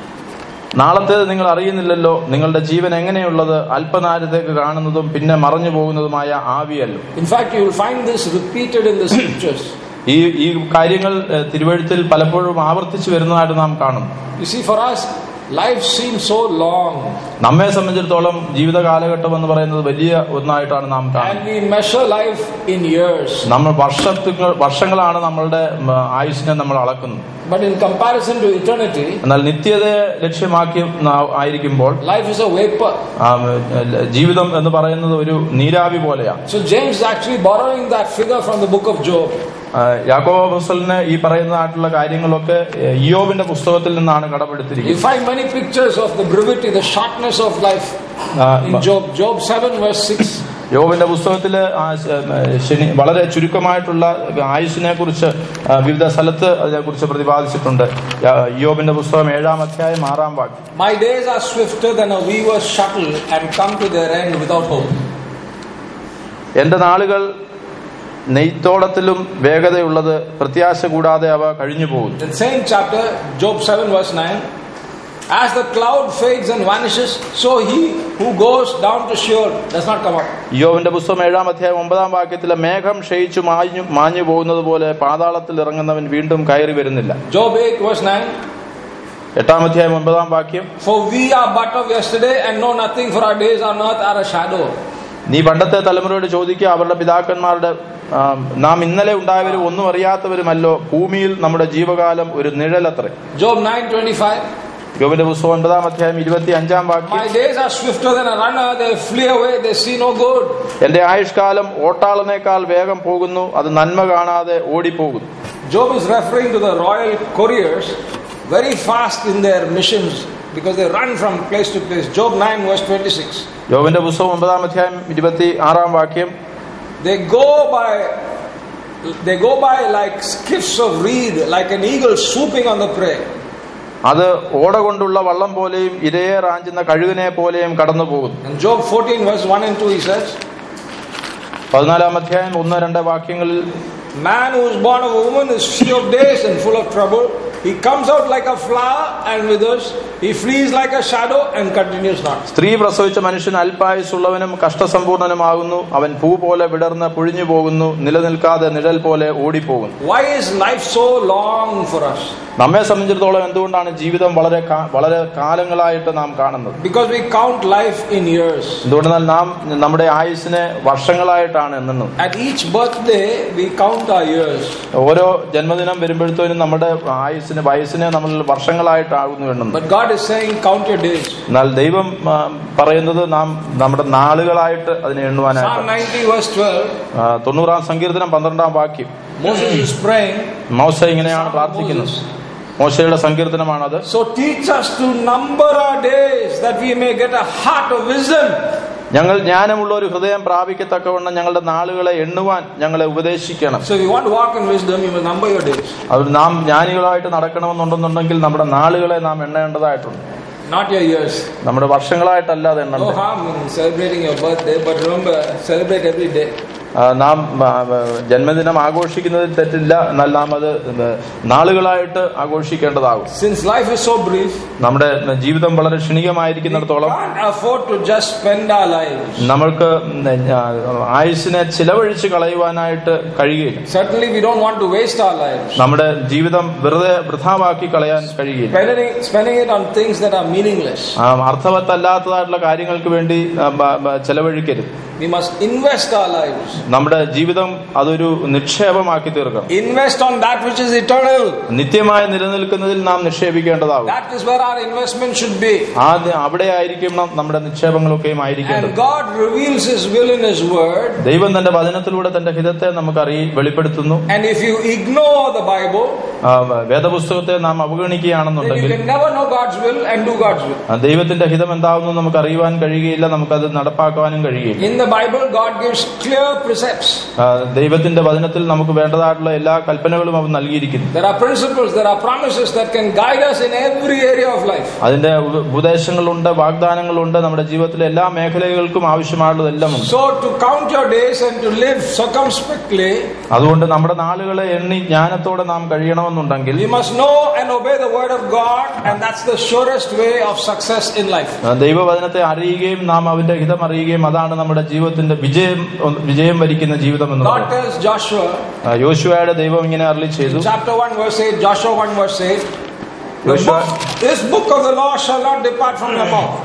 നാളത്തേത് നിങ്ങൾ അറിയുന്നില്ലല്ലോ നിങ്ങളുടെ ജീവൻ എങ്ങനെയുള്ളത് അല്പനാരത്തേക്ക് കാണുന്നതും പിന്നെ മറഞ്ഞു പോകുന്നതുമായ ആവിയല്ലോ In fact, you will find this repeated in the scriptures. ഈ ഈ കാര്യങ്ങൾ ഏഹ്, തിരുവഴുത്തിൽ പലപ്പോഴും ആവർത്തിച്ചു വരുന്നതായിട്ട് നാം കാണും You see, for us, life seems so long, നമ്മെ സംബന്ധിച്ചിടത്തോളം ജീവിത കാലഘട്ടം എന്ന് പറയുന്നത് വലിയ ഒന്നായിട്ടാണ് നാം കാണുന്നത് and we measure life in years. നമ്മൾ വർഷത്തുകൾ വർഷങ്ങളാണ് നമ്മളുടെ ഉം, ആയുസ്സിനെ നമ്മൾ അളക്കുന്നത് But in comparison to eternity, എന്നാൽ നിത്യതയെ ലക്ഷ്യമാക്കി നാ- ആയിരിക്കുമ്പോൾ life is a vapor. ആ, ഉം, ജീവിതം എന്ന് പറയുന്നത് ഒരു നീരാവി പോലെയാണ് So James is actually borrowing that figure from the book of Job. ആ, യാക്കോബ അപ്പോസ്തലന് ഈ പറയുന്നതായിട്ടുള്ള കാര്യങ്ങളൊക്കെ ഏഹ്, ഇയ്യോബിന്റെ പുസ്തകത്തിൽ നിന്നാണ് You കടപ്പെടുത്തിയിരിക്കുന്നത് find many pictures of the brevity, the shortness of life ആ, in Job. Job 7, verse 6. യോബിന്റെ പുസ്തകത്തിൽ ശനി വളരെ ചുരുക്കമായിട്ടുള്ള ആയുസിനെ കുറിച്ച് വിവിധ സ്ഥലത്ത് അതിനെക്കുറിച്ച് പ്രതിപാദിച്ചിട്ടുണ്ട് യാ- യോബിന്റെ പുസ്തകം ഏഴാം അധ്യായം ആറാം വാക്യം My days are swifter than a weaver's shuttle and come to their end without hope. എന്റെ നാളുകൾ നെയ്ത്തോളത്തിലും വേഗതയുള്ളത് പ്രത്യാശ കൂടാതെ അവ കഴിഞ്ഞു പോകുന്നു In the same chapter, Job 7, verse 9, as the cloud fades and vanishes, so he who goes down to Sheol does not come up. യോവിന്റെ പുസ്തകം ഏഴാം അധ്യായം ഒമ്പതാം വാക്യത്തിലെ മേഘം ക്ഷയിച്ചു മാഞ്ഞു മാഞ്ഞു പോകുന്നത് പോലെ പാതാളത്തിൽ ഇറങ്ങുന്നവൻ വീണ്ടും കയറി വരുന്നില്ല Job 8, verse 9, എട്ടാം അധ്യായം ഒമ്പതാം വാക്യം for we are but of yesterday and know nothing, for our days on earth are a shadow. നീ പണ്ടത്തെ തലമുറയോട് ചോദിക്കുക അവരുടെ പിതാക്കന്മാരുടെ ആ, നാം ഇന്നലെ ഉണ്ടായവരും ഒന്നും അറിയാത്തവരുമല്ലോ ഭൂമിയിൽ നമ്മുടെ ജീവകാലം ഒരു നിഴലത്രേ Job 9, 25, യോബിന്റെ പുസ്തകം ഒൻപതാം അധ്യായം ഇരുപത്തി അഞ്ചാം വാക്യം my days are swifter than a runner, they flee away, they see no good. എന്റെ ആയുഷ്കാലം ഓട്ടാളനേക്കാൾ വേഗം പോകുന്നു അത് നന്മ കാണാതെ ഓടിപ്പോകുന്നു Job is referring to the royal couriers very fast in their missions because they run from place to place. Job 9, verse 26. യോബിന്റെ പുസ്തകം ഒമ്പതാം അധ്യായം ഇരുപത്തി ആറാം വാക്യം They go by they go by like skiffs of reed, like an eagle swooping on the prey. അത് ഓട കൊണ്ടുള്ള വള്ളം പോലെയും ഇരയെ റാഞ്ചുന്ന കഴുകിനെ പോലെയും കടന്നു പോകുന്നു In Job 14, verse 1 and 2, he says, പതിനാലാം അധ്യായം ഒന്ന് രണ്ട് വാക്യങ്ങളിൽ Man who is born of a woman is few of days and full of trouble. He comes out like a flower and withers. He flees like a shadow and continues not. സ്ത്രീ പ്രസവിച്ച മനുഷ്യൻ അല്പായുസുള്ളവനും കഷ്ടസമ്പൂർണനുമാകുന്നു അവൻ പൂ പോലെ വിടർന്ന് പുഴിഞ്ഞു പോകുന്നു നിലനിൽക്കാതെ നിഴൽ പോലെ ഓടിപ്പോകുന്നു Why is life so long for us? നമ്മെ സംബന്ധിച്ചിടത്തോളം എന്തുകൊണ്ടാണ് ജീവിതം വളരെ കാ- വളരെ കാലങ്ങളായിട്ട് നാം കാണുന്നത് Because we count life in years. എന്തുകൊണ്ടെന്നാൽ നാം നമ്മുടെ ആയുസിനെ വർഷങ്ങളായിട്ടാണ് എണ്ണുന്നത് At each birthday, we count our years. ഓരോ ജന്മദിനം വരുമ്പോഴത്തേനും നമ്മുടെ ആയുസിനെ വയസ്സിനെ നമ്മൾ വർഷങ്ങളായിട്ടാകുന്നു എണ്ണുന്നത് But God is saying, count your days. എന്നാൽ ദൈവം ആ, പറയുന്നത് നാം നമ്മുടെ നാളുകളായിട്ട് അതിനെ Psalm എണ്ണുവാനായിട്ട് 90, verse 12, ആ, തൊണ്ണൂറാം സങ്കീർത്തനം പന്ത്രണ്ടാം വാക്യം Moses is praying. മോശ ഇങ്ങനെയാണ് പ്രാർത്ഥിക്കുന്നത് മോശയുടെ സങ്കീർത്തനമാണത് So teach us to number our days that we may get a heart of wisdom. ഞങ്ങൾ ജ്ഞാനമുള്ള ഒരു ഹൃദയം പ്രാപിക്കത്തക്കവണ്ണം ഞങ്ങളുടെ നാളുകളെ എണ്ണുവാൻ ഞങ്ങളെ ഉപദേശിക്കണം So if you want to walk in wisdom, you must number your days. അത് നാം ജ്ഞാനികളായിട്ട് നടക്കണമെന്നുണ്ടെന്നുണ്ടെങ്കിൽ നമ്മുടെ നാളുകളെ നാം എണ്ണേണ്ടതായിട്ടുണ്ട് Not your years. നമ്മുടെ വർഷങ്ങളായിട്ടല്ല അത് No എണ്ണേണ്ടത് harm in celebrating your birthday, but remember, celebrate every day. ആ, നാം ആ, ആ, ജന്മദിനം ആഘോഷിക്കുന്നതിൽ തെറ്റില്ല എന്നാൽ നാം അത് നാളുകളായിട്ട് ആഘോഷിക്കേണ്ടതാകും Since life is so brief, നമ്മുടെ ജീവിതം വളരെ we ക്ഷണികമായിരിക്കുന്നിടത്തോളം can't afford to just spend our lives. നമ്മൾക്ക് ആ, ആയുസ്സിനെ ചിലവഴിച്ച് കളയുവാനായിട്ട് കഴിയുകയില്ല Certainly, we don't want to waste our lives. നമ്മുടെ ജീവിതം വെറുതെ വൃഥാവാക്കി കളയാൻ കഴിയില്ല Spending, spending it on things that are meaningless. ആ, അർത്ഥവത്തല്ലാത്തതായിട്ടുള്ള കാര്യങ്ങൾക്ക് വേണ്ടി ആ, ബ- ബ- ചെലവഴിക്കരുത് We must invest our lives. നമ്മുടെ ജീവിതം അതൊരു നിക്ഷേപമാക്കി തീർക്കണം Invest on that which is eternal. നിത്യമായി നിലനിൽക്കുന്നതിൽ നാം നിക്ഷേപിക്കേണ്ടതാകും That is where our investment should be. ആദ്യം അവിടെ ആയിരിക്കണം നമ്മുടെ നിക്ഷേപങ്ങളൊക്കെയും And ആയിരിക്കേണ്ടത് God reveals His will in His Word. ദൈവം തന്റെ വചനത്തിലൂടെ തന്റെ ഹിതത്തെ നമുക്ക് അറിയി വെളിപ്പെടുത്തുന്നു And if you ignore the Bible, ആ, വേദപുസ്തകത്തെ നാം then you അവഗണിക്കുകയാണെന്നുണ്ടെങ്കിൽ can never know God's will and do God's will. ആ, ദൈവത്തിന്റെ ഹിതം എന്താവുന്നു നമുക്ക് അറിയുവാൻ കഴിയുകയില്ല നമുക്കത് നടപ്പാക്കുവാനും കഴിയുകയില്ല In the Bible, God gives clear precepts. ആ, ദൈവത്തിന്റെ വചനത്തിൽ നമുക്ക് വേണ്ടതായിട്ടുള്ള എല്ലാ കൽപ്പനകളും അവൻ നൽകിയിരിക്കുന്നു There are principles, there are promises that can guide us in every area of life. അതിന്റെ ഉപ- ഉപദേശങ്ങളുണ്ട് വാഗ്ദാനങ്ങളുണ്ട് നമ്മുടെ ജീവിതത്തിലെ എല്ലാ മേഖലകൾക്കും ആവശ്യമായുള്ളതെല്ലാം ഉണ്ട് So, to count your days and to live circumspectly, അതുകൊണ്ട് നമ്മുടെ നാളുകളെ എണ്ണി ജ്ഞാനത്തോടെ നാം കഴിയണമെന്നുണ്ടെങ്കിൽ you must know and obey the Word of God, and that's the surest way of success in life. ആ, ദൈവവചനത്തെ അറിയുകയും നാം അവന്റെ ഹിതം അറിയുകയും അതാണ് നമ്മുടെ ജീവിതത്തിന്റെ വിജയം വിജയം വരിക്കുന്ന ജീവിതം എന്ന് God പറയുന്നത് tells Joshua, ആ, യോശുവയുടെ ദൈവം ഇങ്ങനെ അരളി ചെയ്തു chapter 1, verse 8, Joshua 1, verse 8, the Joshua- book, this book of the law shall not depart from your mouth,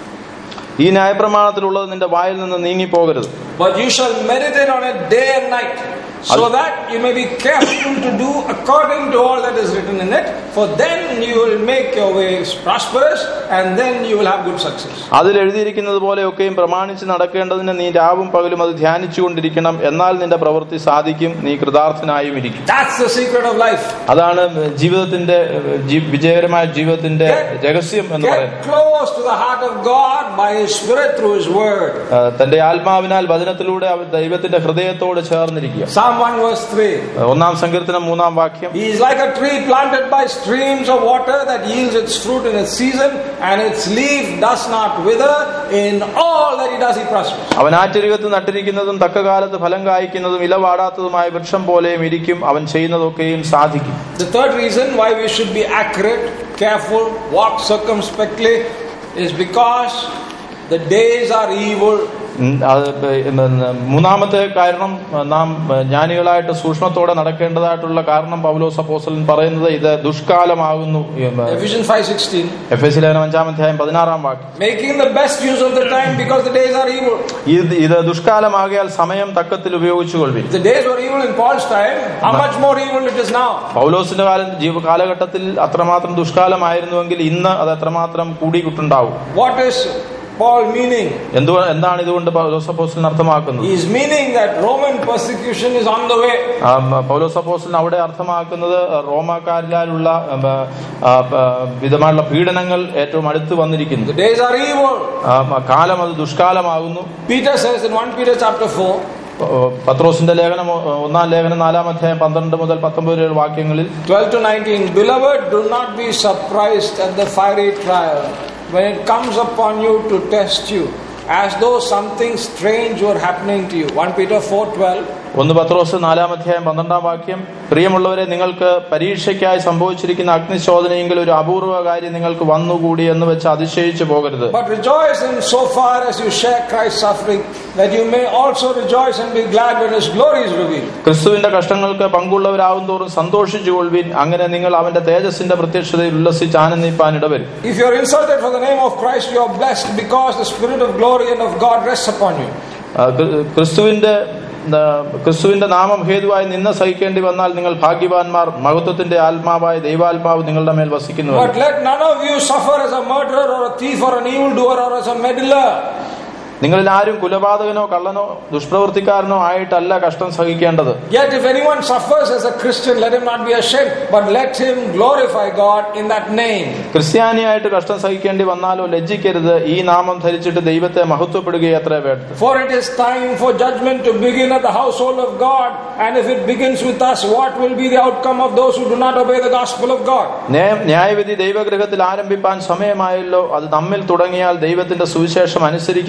ഈ ന്യായപ്രമാണത്തിലുള്ളത് നിന്റെ വായിൽ നിന്ന് നീങ്ങിപ്പോകരുത് but you shall meditate on it day and night, so Al- that you may be careful to do according to all that is written in it, for then you will make your ways prosperous, and then you will have good success. അതിൽ എഴുതിയിരിക്കുന്നത് പോലെയൊക്കെയും പ്രമാണിച്ച് നടക്കേണ്ടതിന് നീ രാവും പകലും അത് ധ്യാനിച്ചുകൊണ്ടിരിക്കണം എന്നാൽ നിന്റെ പ്രവൃത്തി സാധിക്കും നീ കൃതാർത്ഥനായും ഇരിക്കും That's the secret of life. അതാണ് ജീവിതത്തിന്റെ ജി- വിജയകരമായ ജീവിതത്തിന്റെ രഹസ്യം എന്ന് Get പറയുന്നത് close to the heart of God by His Spirit through His Word. ആ, തന്റെ ആത്മാവിനാൽ വചനത്തിലൂടെ അവൻ ദൈവത്തിന്റെ ഹൃദയത്തോട് ചേർന്നിരിക്കുക Psalm 1 verse 3. ഒന്നാം സങ്കീർത്തനം മൂന്നാം വാക്യം He is like a tree planted by streams of water that yields its fruit in its season, and its leaf does not wither. In all that he does, he prospers. അവൻ ആറ്റരികത്ത് നട്ടിരിക്കുന്നതും തക്കകാലത്ത് ഫലം കായ്ക്കുന്നതും ഇല വാടാത്തതുമായ വൃക്ഷം പോലെയും ഇരിക്കും അവൻ ചെയ്യുന്നതൊക്കെയും സാധിക്കും The third reason why we should be accurate, careful, walk circumspectly is because the days are evil. ഉം, അത് ഉം, മൂന്നാമത്തെ കാരണം നാം ജ്ഞാനികളായിട്ട് സൂക്ഷ്മത്തോടെ നടക്കേണ്ടതായിട്ടുള്ള കാരണം പൗലോസ് അപ്പോസ്തലൻ പറയുന്നത് ഇത് ദുഷ്കാലമാകുന്നു Ephesians 5:16. എഫ് എസ് ലേഖനം അഞ്ചാം അധ്യായം പതിനാറാം വാക്യം Making the best use of the time because the days are evil. ഇത് ഇത് ദുഷ്കാലമാകിയാൽ സമയം തക്കത്തിൽ ഉപയോഗിച്ചു കൊള്ളുവിൻ If the days were evil in Paul's time, how much more evil it is now? പൗലോസിന്റെ കാലം ജീവ കാലഘട്ടത്തിൽ അത്രമാത്രം ദുഷ്കാലമായിരുന്നുവെങ്കിൽ ഇന്ന് അത് എത്രമാത്രം കൂടിയിട്ടുണ്ടാവും What is Paul meaning? എന്തു എന്താണ് ഇതുകൊണ്ട് പൗലോസ് അപ്പോസ്തലൻ അർത്ഥമാക്കുന്നത് He is meaning that Roman persecution is on the way. ആ, മ, പൗലോസ് അപ്പോസ്തലൻ അവിടെ അർത്ഥമാക്കുന്നത് റോമാക്കാരിലാലുള്ള ഉം, ആ, ആ, വിധമായുള്ള പീഡനങ്ങൾ ഏറ്റവും അടുത്ത് വന്നിരിക്കുന്നു The days are evil. ആ, മ, കാലം അത് ദുഷ്കാലമാകുന്നു Peter says in 1 Peter chapter 4, ഓ, പത്രോസിന്റെ ലേഖനം ഒ- ഒന്നാം ലേഖനം നാലാം അധ്യായം പന്ത്രണ്ട് മുതൽ പത്തൊമ്പത് വരെയുള്ള വാക്യങ്ങളിൽ 12 to 19, Beloved, do not be surprised at the fiery trial when it comes upon you to test you, as though something strange were happening to you. 1 Peter 4 12. ഒന്ന് പത്രോസ് നാലാം അധ്യായം പന്ത്രണ്ടാം വാക്യം പ്രിയമുള്ളവരെ നിങ്ങൾക്ക് പരീക്ഷയ്ക്കായി സംഭവിച്ചിരിക്കുന്ന അഗ്നിശോധനയെങ്കിൽ ഒരു അപൂർവ കാര്യം നിങ്ങൾക്ക് വന്നുകൂടി എന്ന് വെച്ച് അതിശയിച്ചു പോകരുത് But rejoice in so far as you share Christ's suffering, that you may also rejoice and be glad when His glory is revealed. ക്രിസ്തുവിന്റെ കഷ്ടങ്ങൾക്ക് പങ്കുള്ളവരാവും തോറും സന്തോഷിച്ചുകൊള്ളുവിൻ അങ്ങനെ നിങ്ങൾ അവന്റെ തേജസ്സിന്റെ പ്രത്യക്ഷതയിൽ ഉല്ലസിച്ച് ആനന്ദിപ്പാൻ ഇടവരും If you are insulted for the name of Christ, you are blessed because the Spirit of glory and of God rests upon you. ആ, ക്രി- ക്രിസ്തുവിന്റെ ആ, ക്രിസ്തുവിന്റെ നാമം ഹേതുവായി നിന്ന സഹിക്കേണ്ടി വന്നാൽ നിങ്ങൾ ഭാഗ്യവാന്മാർ മഹത്വത്തിന്റെ ആത്മാവായ ദൈവാത്മാവ് നിങ്ങളുടെ മേൽ വസിക്കുന്നു But let none of you suffer as a murderer or a thief or an evildoer or as a meddler. നിങ്ങളിൽ ആരും കുലപാതകനോ കള്ളനോ ദുഷ്പ്രവൃത്തിക്കാരനോ ആയിട്ടല്ല കഷ്ടം സഹിക്കേണ്ടത് Yet if anyone suffers as a Christian, let him not be ashamed, but let him glorify God in that name. ക്രിസ്ത്യാനിയായിട്ട് കഷ്ടം സഹിക്കേണ്ടി വന്നാലോ ലജ്ജിക്കരുത് ഈ നാമം ധരിച്ചിട്ട് ദൈവത്തെ മഹത്വപ്പെടുകയത്രേ വേണ്ടത് For it is time for judgment to begin at the household of God, and if it begins with us, what will be the outcome of those who do not obey the gospel of God? ന്യായ- ന്യായവിധി ദൈവഗ്രഹത്തിൽ ആരംഭിപ്പാൻ സമയമായല്ലോ അത് നമ്മിൽ തുടങ്ങിയാൽ ദൈവത്തിന്റെ സുവിശേഷം അനുസരിക്കാത്തവരുടെ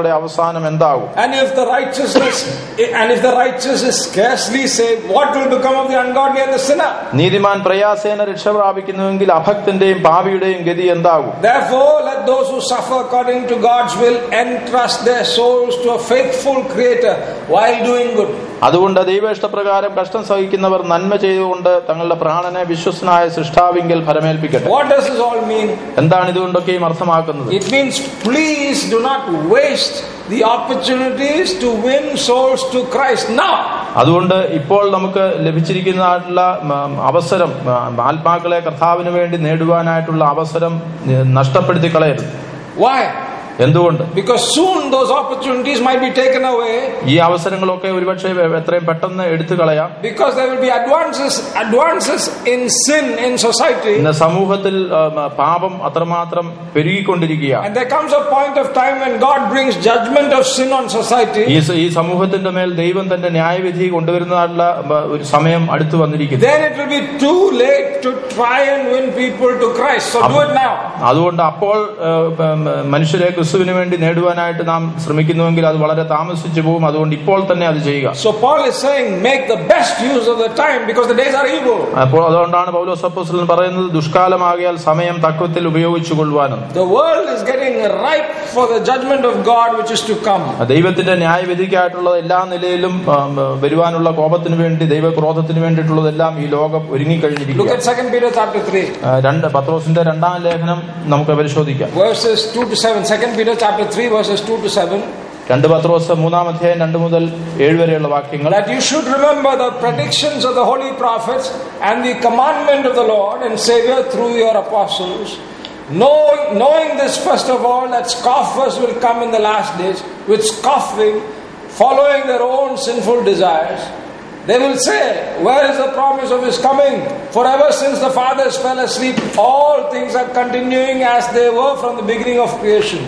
അവരുടെ അവസാനം എന്താകും And if the righteousness and if the righteous is scarcely saved, what will become of the ungodly and the sinner? നീതിമാൻ പ്രയാസേന രക്ഷ പ്രാപിക്കുന്നുവെങ്കിൽ അഭക്തന്റെയും പാപിയുടെയും ഗതി എന്താകും Therefore, let those who suffer according to God's will entrust their souls to a faithful Creator while doing good. അതുകൊണ്ട് ദൈവേഷ്ടപ്രകാരം കഷ്ടം സഹിക്കുന്നവർ നന്മ ചെയ്തുകൊണ്ട് തങ്ങളുടെ പ്രാണനെ വിശ്വസനായ സൃഷ്ടാവിങ്കൽ ഫലമേൽപ്പിക്കട്ടെ What does this all mean? എന്താണ് ഇതുകൊണ്ടൊക്കെയും അർത്ഥമാക്കുന്നത് It means please do not waste the opportunities to win souls to Christ now. അതുകൊണ്ട് ഇപ്പോൾ നമുക്ക് ലഭിച്ചിരിക്കുന്നതായിട്ടുള്ള ഉം, അവസരം ഉം, ആത്മാക്കളെ കർത്താവിന് വേണ്ടി നേടുവാനായിട്ടുള്ള അവസരം ഉം, നഷ്ടപ്പെടുത്തി കളയരുത് Why? എന്തുകൊണ്ട് Because soon those opportunities might be taken away ഈ അവസരങ്ങളൊക്കെ ഒരുപക്ഷെ എത്രയും പെട്ടെന്ന് എടുത്തു കളയാം because there will be advances advances in sin in society ഇന്ന് സമൂഹത്തിൽ ഉം, പാപം അത്രമാത്രം പെരുകിക്കൊണ്ടിരിക്കുകയാണ് and there comes a point of time when God brings judgment of sin on society ഈ സ- ഈ സമൂഹത്തിന്റെ മേൽ ദൈവം തന്റെ ന്യായവിധി കൊണ്ടുവരുന്നതായിട്ടുള്ള ഉം, ഒരു സമയം അടുത്തു വന്നിരിക്കുന്നു then it will be too late to try and win people to Christ so do it now അതുകൊണ്ട് അപ്പോൾ ഏഹ്, ഉം, മനുഷ്യരെ ക്രിസ്തുവിന് വേണ്ടി നേടുവാനായിട്ട് നാം ശ്രമിക്കുന്നുവെങ്കിൽ അത് വളരെ താമസിച്ചു പോകും അതുകൊണ്ട് ഇപ്പോൾ തന്നെ അത് ചെയ്യുക so Paul is saying make the best use of the time because the days are evil അപ്പോൾ അതുകൊണ്ടാണ് പൗലോസ് അപ്പോസ്തലൻ പറയുന്നത് ദുഷ്കാലമാകിയാൽ സമയം തത്വത്തിൽ ഉപയോഗിച്ചു കൊള്ളുവാനും the world is getting ripe for the judgment of God which is to come ദൈവത്തിന്റെ ന്യായവിധിക്കായിട്ടുള്ള എല്ലാ നിലയിലും ഉം, വരുവാനുള്ള കോപത്തിന് വേണ്ടി ദൈവക്രോധത്തിന് വേണ്ടിയിട്ടുള്ളതെല്ലാം ഈ ലോകം look ഒരുങ്ങിക്കഴിഞ്ഞിരിക്കുക at 2 Peter chapter 3 ആ, രണ്ട് പത്രോസിന്റെ രണ്ടാം ലേഖനം നമുക്ക് പരിശോധിക്കാം verses 2 to 7 2 Peter chapter 3 verses 2 to 7 രണ്ട് പത്രോസ് മൂന്നാം അധ്യായം രണ്ട് മുതൽ ഏഴ് വരെയുള്ള വാക്യങ്ങൾ that you should remember the predictions of the holy prophets and the commandment of the Lord and Savior through your apostles. Knowing, knowing this, first of all, that scoffers will come in the last days with scoffing, following their own sinful desires. They will say, Where is the promise of his coming? For ever since the fathers fell asleep, all things are continuing as they were from the beginning of creation.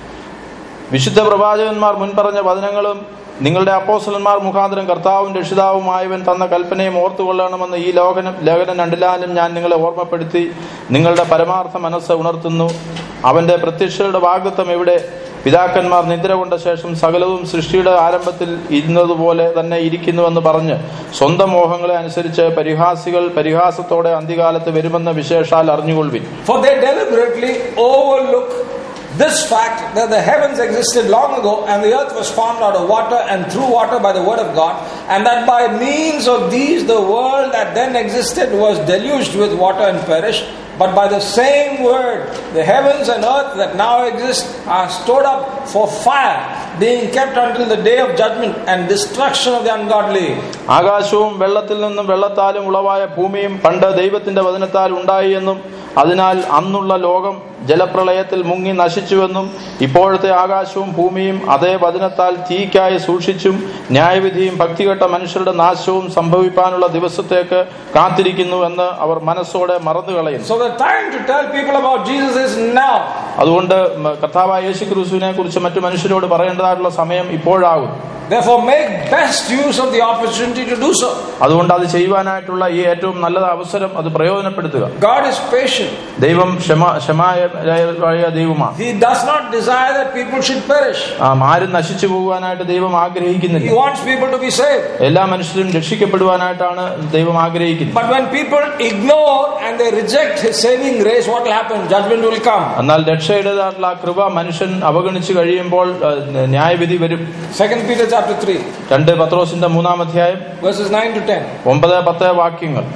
വിശുദ്ധ പ്രവാചകന്മാർ മുൻപറഞ്ഞ വചനങ്ങളും നിങ്ങളുടെ അപ്പോസ്തലന്മാർ മുഖാന്തരം കർത്താവും രക്ഷിതാവുമായവൻ തന്ന കൽപ്പനയും ഓർത്തുകൊള്ളണമെന്ന് ഈ ലോകനം ലേഖനം രണ്ടിലാലും ഞാൻ നിങ്ങളെ ഓർമ്മപ്പെടുത്തി നിങ്ങളുടെ പരമാർത്ഥ മനസ്സ് ഉണർത്തുന്നു അവന്റെ പ്രത്യക്ഷയുടെ വാഗ്ദത്വം എവിടെ പിതാക്കന്മാർ നിദ്ര കൊണ്ട ശേഷം സകലവും സൃഷ്ടിയുടെ ആരംഭത്തിൽ ഇരുന്നതുപോലെ തന്നെ ഇരിക്കുന്നുവെന്ന് പറഞ്ഞ് സ്വന്തം മോഹങ്ങളെ അനുസരിച്ച് പരിഹാസികൾ പരിഹാസത്തോടെ അന്ത്യകാലത്ത് വരുമെന്ന വിശേഷാൽ അറിഞ്ഞുകൊള്ളുവിൻ For they deliberately overlook this fact that the heavens existed long ago and the earth was formed out of water and through water by the word of God, and that by means of these the world that then existed was deluged with water and perished. But by the same word, the heavens and earth that now exist are stored up for fire, being kept until the day of judgment and destruction of the ungodly. ആകാശവും വെള്ളത്തിൽ നിന്നും വെള്ളത്താലും ഉളവായ ഭൂമിയും പണ്ട് ദൈവത്തിന്റെ വചനത്താൽ ഉണ്ടായി എന്നും അതിനാൽ അന്നുള്ള ലോകം ജലപ്രളയത്തിൽ മുങ്ങി നശിച്ചുവെന്നും ഇപ്പോഴത്തെ ആകാശവും ഭൂമിയും അതേ വചനത്താൽ തീക്കായി സൂക്ഷിച്ചും ന്യായവിധിയും ഭക്തികെട്ട മനുഷ്യരുടെ നാശവും സംഭവിപ്പാനുള്ള ദിവസത്തേക്ക് കാത്തിരിക്കുന്നു എന്ന് അവർ മനസ്സോടെ മറന്നു കളയുന്നു So the time to tell people about Jesus is now. അതുകൊണ്ട് മ- കർത്താവായ യേശു ക്രിസ്തുവിനെ കുറിച്ച് മറ്റു മനുഷ്യരോട് പറയേണ്ടതായിട്ടുള്ള സമയം ഇപ്പോഴാകും Therefore, make best use of the opportunity to do so. അതുകൊണ്ട് അത് ചെയ്യുവാനായിട്ടുള്ള ഈ ഏറ്റവും നല്ല അവസരം അത് പ്രയോജനപ്പെടുത്തുക God is patient. ദൈവം ക്ഷമ ക്ഷമായ ദൈവമാണ് He does not desire that people should perish. ആ ആരും നശിച്ചു പോകുവാനായിട്ട് ദൈവം He ആഗ്രഹിക്കുന്നില്ല wants people to be saved. എല്ലാ മനുഷ്യരും രക്ഷിക്കപ്പെടുവാനായിട്ടാണ് ദൈവം ആഗ്രഹിക്കുന്നത് But when people ignore and they reject His saving grace, what will happen? Judgment will come. എന്നാൽ രക്ഷയുടേതായിട്ടുള്ള ആ കൃപ മനുഷ്യൻ അവഗണിച്ചു കഴിയുമ്പോൾ ആ, ന്യായവിധി വരും 2 Peter chapter 3, രണ്ട് പത്രോസിന്റെ മൂന്നാം അധ്യായം verses 9 to 10. ഒമ്പത് പത്ത് വാക്യങ്ങൾ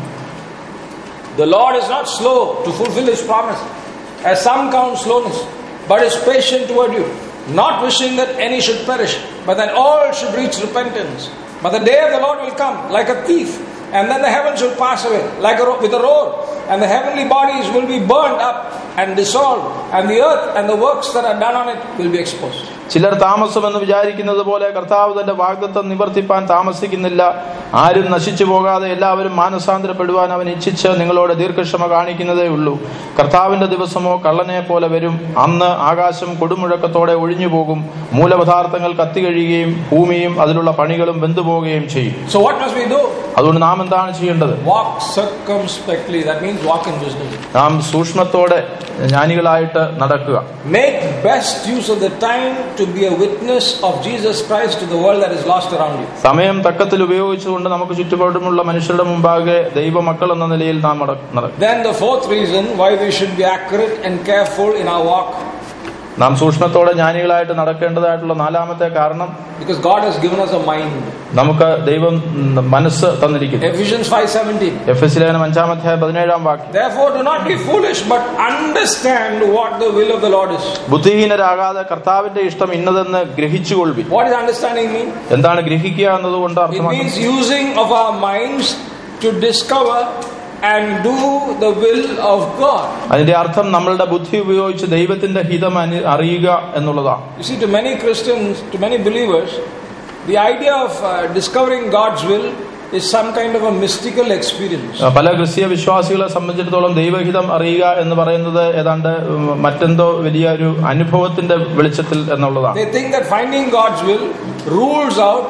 The Lord is not slow to fulfill His promise, as some count slowness, but is patient toward you, not wishing that any should perish, but that all should reach repentance. But the day of the Lord will come like a thief, and then the heavens will pass away like a, ro- with a roar, and the heavenly bodies will be burned up and dissolved, and the earth and the works that are done on it will be exposed. ചിലർ താമസമെന്ന് വിചാരിക്കുന്നത് പോലെ കർത്താവ് തന്റെ വാഗ്ദത്തം നിവർത്തിപ്പാൻ താമസിക്കുന്നില്ല ആരും നശിച്ചു പോകാതെ എല്ലാവരും മാനസാന്തരപ്പെടുവാൻ അവൻ ഇച്ഛിച്ച് നിങ്ങളോട് ദീർഘക്ഷമ കാണിക്കുന്നതേ ഉള്ളൂ കർത്താവിന്റെ ദിവസമോ കള്ളനെ പോലെ വരും അന്ന് ആകാശം കൊടുമുഴക്കത്തോടെ ഒഴിഞ്ഞു പോകും മൂലപദാർത്ഥങ്ങൾ കത്തികഴിയുകയും ഭൂമിയും അതിലുള്ള പണികളും വെന്തുപോകുകയും ചെയ്യും So, what must we do? അതുകൊണ്ട് നാം എന്താണ് ചെയ്യേണ്ടത് Walk circumspectly. That means walk in wisdom. നാം സൂക്ഷ്മത്തോടെ ജ്ഞാനികളായിട്ട് നടക്കുക Make best use of the time to be a witness of Jesus Christ to the world that is lost around you. സമയം തക്കത്തിൽ ഉപയോഗിച്ചുകൊണ്ട് നമുക്ക് ചുറ്റുപാടുമുള്ള മനുഷ്യരുടെ മുമ്പാകെ ദൈവമക്കൾ എന്ന നിലയിൽ നാം നട- നടക്കും Then the fourth reason why we should be accurate and careful in our walk, നാം സൂക്ഷ്മത്തോടെ ജ്ഞാനികളായിട്ട് നടക്കേണ്ടതായിട്ടുള്ള നാലാമത്തെ കാരണം because God has given us a mind. നമുക്ക് ദൈവം ഉം, മനസ്സ് തന്നിരിക്കുന്നു Ephesians 5:17. എഫ് എസ് ലേഖനം അഞ്ചാമധ്യായ പതിനേഴാം വാക്യം Therefore, do not be foolish, but understand what the will of the Lord is. ബുദ്ധിഹീനരാകാതെ കർത്താവിന്റെ ഇഷ്ടം ഇന്നതെന്ന് ഗ്രഹിച്ചുകൊള്ളി What does understanding mean? എന്താണ് ഗ്രഹിക്കുക എന്നതുകൊണ്ട് It അർത്ഥമാക്കുന്നത് means using of our minds to discover and do the will of God. അതിന്റെ അർത്ഥം നമ്മളുടെ ബുദ്ധി ഉപയോഗിച്ച് ദൈവത്തിന്റെ ഹിതം അനു- അറിയുക എന്നുള്ളതാണ് You see, to many Christians, to many believers, the idea of uh, discovering God's will is some kind of a mystical experience. പല ക്രിസ്തീയ വിശ്വാസികളെ സംബന്ധിച്ചിടത്തോളം ദൈവഹിതം അറിയുക എന്ന് പറയുന്നത് ഏതാണ്ട് ഉം, മറ്റെന്തോ വലിയ ഒരു അനുഭവത്തിന്റെ വെളിച്ചത്തിൽ എന്നുള്ളതാണ് They think that finding God's will rules out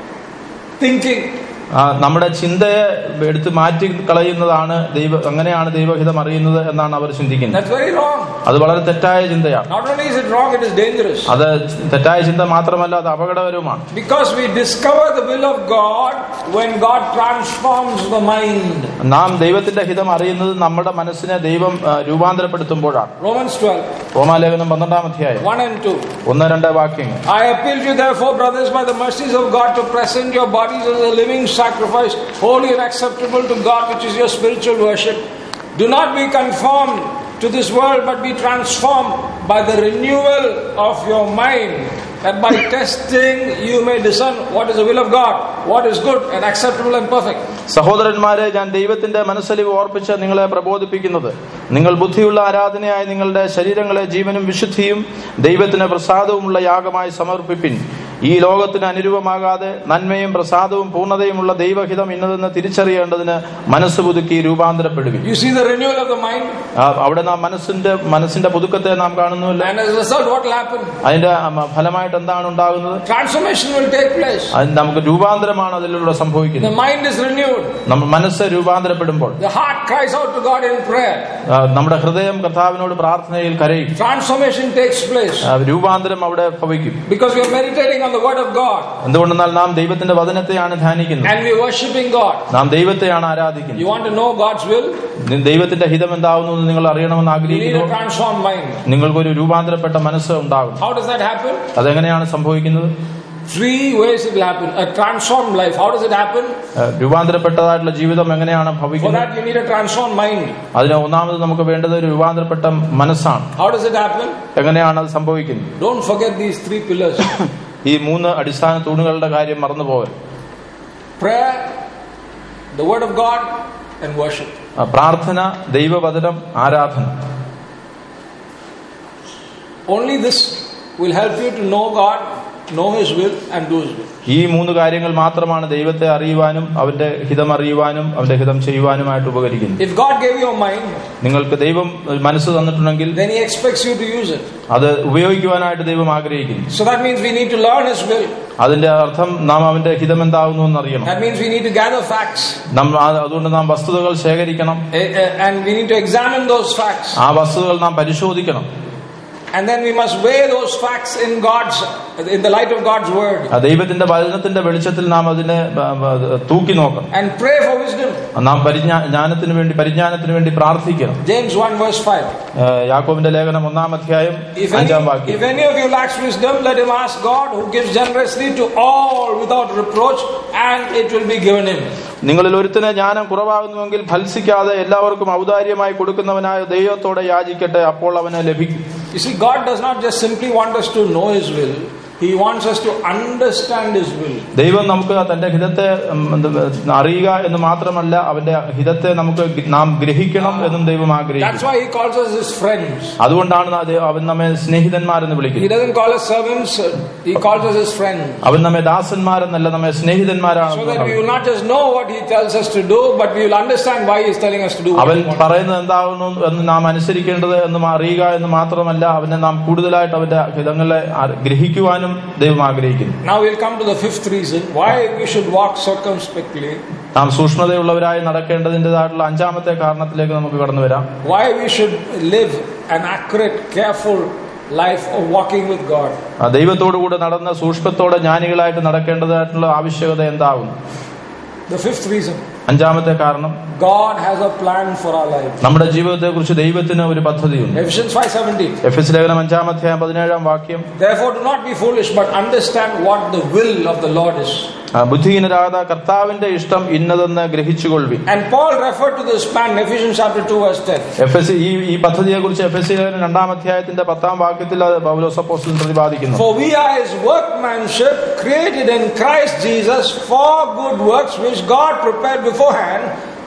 thinking. ആ, നമ്മുടെ ചിന്തയെ എടുത്ത് മാറ്റി കളയുന്നതാണ് ദൈവ അങ്ങനെയാണ് ദൈവഹിതം അറിയുന്നത് എന്നാണ് അവർ ചിന്തിക്കുന്നത് That's very wrong. അത് വളരെ തെറ്റായ ചിന്തയാണ് Not only is it wrong, it is dangerous. അത് തെറ്റായ ചിന്ത മാത്രമല്ല അത് അപകടകരവുമാണ് Because we discover the will of God when God transforms the mind. നാം ദൈവത്തിന്റെ ഹിതം അറിയുന്നത് നമ്മുടെ മനസ്സിനെ ദൈവം ആ, രൂപാന്തരപ്പെടുത്തുമ്പോഴാണ് Romans 12, റോമാലേഖനം പന്ത്രണ്ടാം അധ്യായം 1 and 2. ഒന്ന് രണ്ട് വാക്യങ്ങൾ I appeal to you, therefore, brothers, by the mercies of God, to present your bodies as a living sacrifice, holy and acceptable to God, which is your spiritual worship. Do not be conformed to this world, but be transformed by the renewal of your mind, that by testing you may discern what is the will of God, what is good and acceptable and perfect. സഹോദരന്മാരെ ഞാൻ ദൈവത്തിന്റെ മനസ്സലിവ് ഓർപ്പിച്ച് നിങ്ങളെ പ്രബോധിപ്പിക്കുന്നത് നിങ്ങൾ ബുദ്ധിയുള്ള ആരാധനയായി നിങ്ങളുടെ ശരീരങ്ങളെ ജീവനും വിശുദ്ധിയും ദൈവത്തിന് പ്രസാദവുമുള്ള യാഗമായി സമർപ്പിപ്പിൻ ഈ ലോകത്തിന് അനുരൂപമാകാതെ നന്മയും പ്രസാദവും പൂർണ്ണതയുമുള്ള ദൈവഹിതം ഇന്നതെന്ന് തിരിച്ചറിയേണ്ടതിന് മനസ്സ് പുതുക്കി രൂപാന്തരപ്പെടുവിൻ You see the renewal of the mind, ആ, അവിടെ നാം മനസ്സിന്റെ മനസ്സിന്റെ പുതുക്കത്തെ നാം കാണുന്നുമില്ല and as a result, what will happen? അതിന്റെ ആ, ഫലമായിട്ട് എന്താണ് ഉണ്ടാകുന്നത് Transformation will take place. അത് നമുക്ക് രൂപാന്തരമാണ് അതിലൂടെ The സംഭവിക്കുന്നത് mind is renewed. നമ്മൾ മനസ്സ് രൂപാന്തരപ്പെടുമ്പോൾ The heart cries out to God in prayer. ആ, നമ്മുടെ ഹൃദയം കർത്താവിനോട് പ്രാർത്ഥനയിൽ കരയും Transformation takes place ആ, രൂപാന്തരം അവിടെ ഭവിക്കും because we are meditating on the Word of God എന്തുകൊണ്ടെന്നാൽ നാം ദൈവത്തിന്റെ വചനത്തെയാണ് ധ്യാനിക്കുന്നത് and we are worshipping God. നാം ദൈവത്തെയാണ് ആരാധിക്കുന്നത് You want to know God's will? നി- ദൈവത്തിന്റെ ഹിതം എന്താവുന്നു എന്ന് നിങ്ങൾ അറിയണമെന്ന് You need ആഗ്രഹിക്കുന്നു a transformed mind. നിങ്ങൾക്കൊരു രൂപാന്തരപ്പെട്ട മനസ്സ് ഉണ്ടാകും How does that happen? അതെങ്ങനെയാണ് സംഭവിക്കുന്നത് Three ways it will happen. A transformed life. How does it happen? ആ, രൂപാന്തരപ്പെട്ടതായിട്ടുള്ള ജീവിതം എങ്ങനെയാണ് For ഭവിക്കുന്നത് that, you need a transformed mind. അതിന് ഒന്നാമത് നമുക്ക് വേണ്ടത് ഒരു രൂപാന്തരപ്പെട്ട മനസ്സാണ് How does it happen? എങ്ങനെയാണ് അത് സംഭവിക്കുന്നത് Don't forget these three pillars ഈ മൂന്ന് അടിസ്ഥാന തൂണുകളുടെ കാര്യം മറന്നു പോകരുത് prayer, the Word of God, and worship. ആ, പ്രാർത്ഥന ദൈവവചനം ആരാധന Only this will help you to know God, know His will, and do His will. ഈ മൂന്ന് കാര്യങ്ങൾ മാത്രമാണ് ദൈവത്തെ അറിയുവാനും അവന്റെ ഹിതം അറിയുവാനും അവന്റെ ഹിതം ചെയ്യുവാനുമായിട്ട് ഉപകരിക്കുന്നത് If God gave you a mind, നിങ്ങൾക്ക് ദൈവം ഒരു മനസ്സ് തന്നിട്ടുണ്ടെങ്കിൽ then He expects you to use it. അത് ഉപയോഗിക്കുവാനായിട്ട് ദൈവം ആഗ്രഹിക്കുന്നു So that means we need to learn His will. അതിന്റെ അർത്ഥം നാം അവന്റെ ഹിതം എന്താവുന്നു എന്നറിയണം That means we need to gather facts നാം ആ- അതുകൊണ്ട് നാം വസ്തുതകൾ ശേഖരിക്കണം eh, eh, and we need to examine those facts. ആ വസ്തുതകൾ നാം പരിശോധിക്കണം And then we must weigh those facts in God's, in the light of God's word. ആ ദൈവത്തിന്റെ വചനത്തിന്റെ വെളിച്ചത്തിൽ നാം അതിനെ ബ- ബ- തൂക്കി നോക്കണം And pray for wisdom. നാം പരിജ്ഞാ- ജ്ഞാനത്തിന് വേണ്ടി പരിജ്ഞാനത്തിന് വേണ്ടി പ്രാർത്ഥിക്കണം James 1 verse 5. ഏഹ് യാക്കോബിന്റെ ലേഖനം ഒന്നാം അധ്യായം If any, അഞ്ചാം if വാക്യം any of you lacks wisdom, let him ask God who gives generously to all without reproach and it will be given him. നിങ്ങളിൽ ഒരുത്തിന് ജ്ഞാനം കുറവാകുന്നുവെങ്കിൽ ഫൽസിക്കാതെ എല്ലാവർക്കും ഔദാര്യമായി കൊടുക്കുന്നവനായ ദൈവത്തോടെ യാചിക്കട്ടെ അപ്പോൾ അവന് ലഭിക്കും You see, God does not just simply want us to know his will, he wants us to understand his will. ദൈവം നമുക്ക് തന്റെ ഹിതത്തെ ഉം, എന്ത് അറിയുക എന്ന് മാത്രമല്ല അവന്റെ ഹിതത്തെ നമുക്ക് ഗ- നാം ഗ്രഹിക്കണം എന്നും ദൈവം That's ആഗ്രഹിക്കുന്നു why he calls us his friends. അതുകൊണ്ടാണ് അത് അവൻ നമ്മെ സ്നേഹിതന്മാരെന്ന് He വിളിക്കുന്നത് doesn't call us servants, he calls us his friends. അവൻ നമ്മെ ദാസന്മാരെന്നല്ല നമ്മെ സ്നേഹിതന്മാരാണ് So that we will not just know what he tells us to do, but we will understand why he is telling us to do what അവൻ he wants. പറയുന്നത് എന്താകുന്നു എന്ന് നാം അനുസരിക്കേണ്ടത് എന്ന് അറിയുക എന്ന് മാത്രമല്ല അവനെ നാം കൂടുതലായിട്ട് അവന്റെ ഹിതങ്ങളെ ആ- ഗ്രഹിക്കുവാനും ദൈവം ആഗ്രഹിക്കുന്നു Now we'll come to the fifth reason why we should walk circumspectly നാം സൂക്ഷ്മതയുള്ളവരായി നടക്കേണ്ടതിൻ്റെതായിട്ടുള്ള അഞ്ചാമത്തെ കാരണത്തിലേക്ക് നമുക്ക് കടന്നു വരാം Why we should live an accurate, careful life of walking with God. ആ ദൈവത്തോടുകൂടെ നടന്ന് സൂക്ഷ്മത്തോടെ ജ്ഞാനികളായിട്ട് നടക്കേണ്ടതായിട്ടുള്ള ആവശ്യകത എന്താകും The fifth reason അഞ്ചാമത്തെ കാരണം God has a plan for our lives. നമ്മുടെ ജീവിതത്തെക്കുറിച്ച് ദൈവത്തിന് ഒരു പദ്ധതിയുണ്ട് Ephesians 5:17. എഫ് എസ് ലേഖനം അഞ്ചാമധ്യായം പതിനേഴാം വാക്യം Therefore, do not be foolish, but understand what the will of the Lord is. ആ, ബുദ്ധിഹീനരാകാതെ കർത്താവിന്റെ ഇഷ്ടം ഇന്നതെന്ന് ഗ്രഹിച്ചുകൊള്ളുവിൻ And Paul referred to this plan in Ephesians chapter 2, verse 10. Ephesians ഈ ഈ പദ്ധതിയെ കുറിച്ച് എഫ് എസ് ലേഖനം രണ്ടാം അധ്യായത്തിന്റെ പത്താം വാക്യത്തിൽ അത് പൗലോസ് അപ്പോസ്തലൻ പ്രതിപാദിക്കുന്നു For we are his workmanship, created in Christ Jesus for good works, which God prepared beforehand